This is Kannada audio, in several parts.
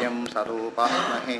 वाक्यं सरूपास्महे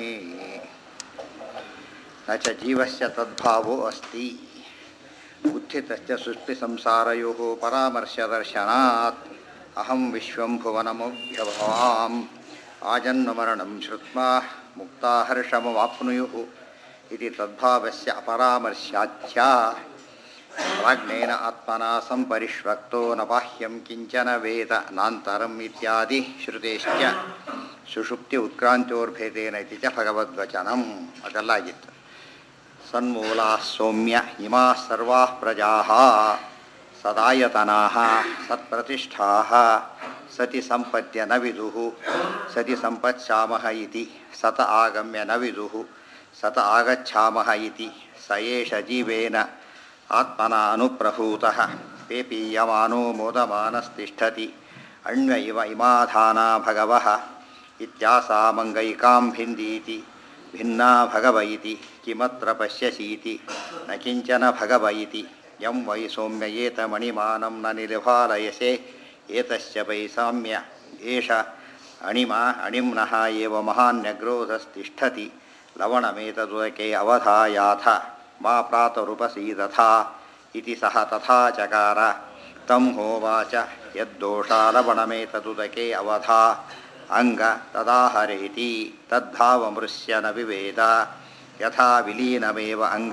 न च जीवस्य तद्भावो अस्ति उत्थितस्य सृष्टिसंसारयोः परामर्शदर्शनात् अहं विश्वं भुवनमव्यभवाम् आजन्ममरणं श्रुत्वा मुक्ता हर्षमवाप्नुयुः इति तद्भावस्य अपरामर्शाच्च प्राज्ञेन आत्मना सम्परिष्वक्तो न बाह्यं किञ्चन वेद नान्तरम् इत्यादि श्रुतेश्च ಸುಷುಪ್ತಿ ಉತ್ಕ್ರಾಂತ್ಯೋರ್ಭೇದೇನ ಇತಿ ಚ ಭಗವದ್ವಚನಂ ಅದೆಲ್ಲ ಆಗಿತ್ತು ಸನ್ಮೂಲಾ ಸೌಮ್ಯ ಇಮಾ ಸರ್ವಾ ಪ್ರಜಾ ಸದಾಯತನಾ ಸತ್ಪ್ರತಿಷ್ಠಾ ಸತಿ ಸಂಪದ್ಯ ನ ವಿದು ಸತಿ ಸಂಪತ್ಸಾಮಹ ಇತಿ ಸತ ಆಗಮ್ಯ ನ ವಿದು ಸತ ಆಗಚ್ಛಾಮಹ ಇತಿ ಸ ಏಷ ಜೀವೇನ ಆತ್ಮನ ಅನುಪ್ರಭೂತಃ ಪೇಪೀಯಮಾನೋ ಮೋದಮಾನಸ್ತಿಷ್ಠತಿ ಅಣ್ವ ಇವ ಇಮಾಧಾನ ಭಗವಃ ಇತ್ಯಾಸಾಮಂಗೈಕಾಂ ಭಿಂದೀತಿ ಭಿನ್ನಾ ಭಗವ ಇತಿ ಕಿಮತ್ರ ಪಶ್ಯಸೀತಿ ನ ಕಿಂಚನ ಭಗವ ಇತಿ ಯಂ ವೈ ಸೌಮ್ಯ ಏತ ಮಣಿಮಾನಂ ನ ನಿರ್ಭಾಲಯಸೆ ಏತಸ್ಯ ವೈ ಸಾಮ್ಯ ಏಷ ಅಣಿಮ ಅಣಿಮ್ನಃ ಏವ ಮಹಾನ್ಯಗ್ರೋಧಸ್ತಿಷ್ಠತಿ ಲವಣಮೇತದುದಕೆ ಅವಧಾಯಾಥ ಮಾ ಪ್ರಾತರುಪಸೀದಥಾ ಇತಿ ಸಹ ತಥಾ ಚಕಾರ तं होवाच यद्दोषा लवणमेतदुदके अवधा अङ्ग तदाहरेति तद्भावमृश्य न विवेद यथा विलीनमेव अङ्ग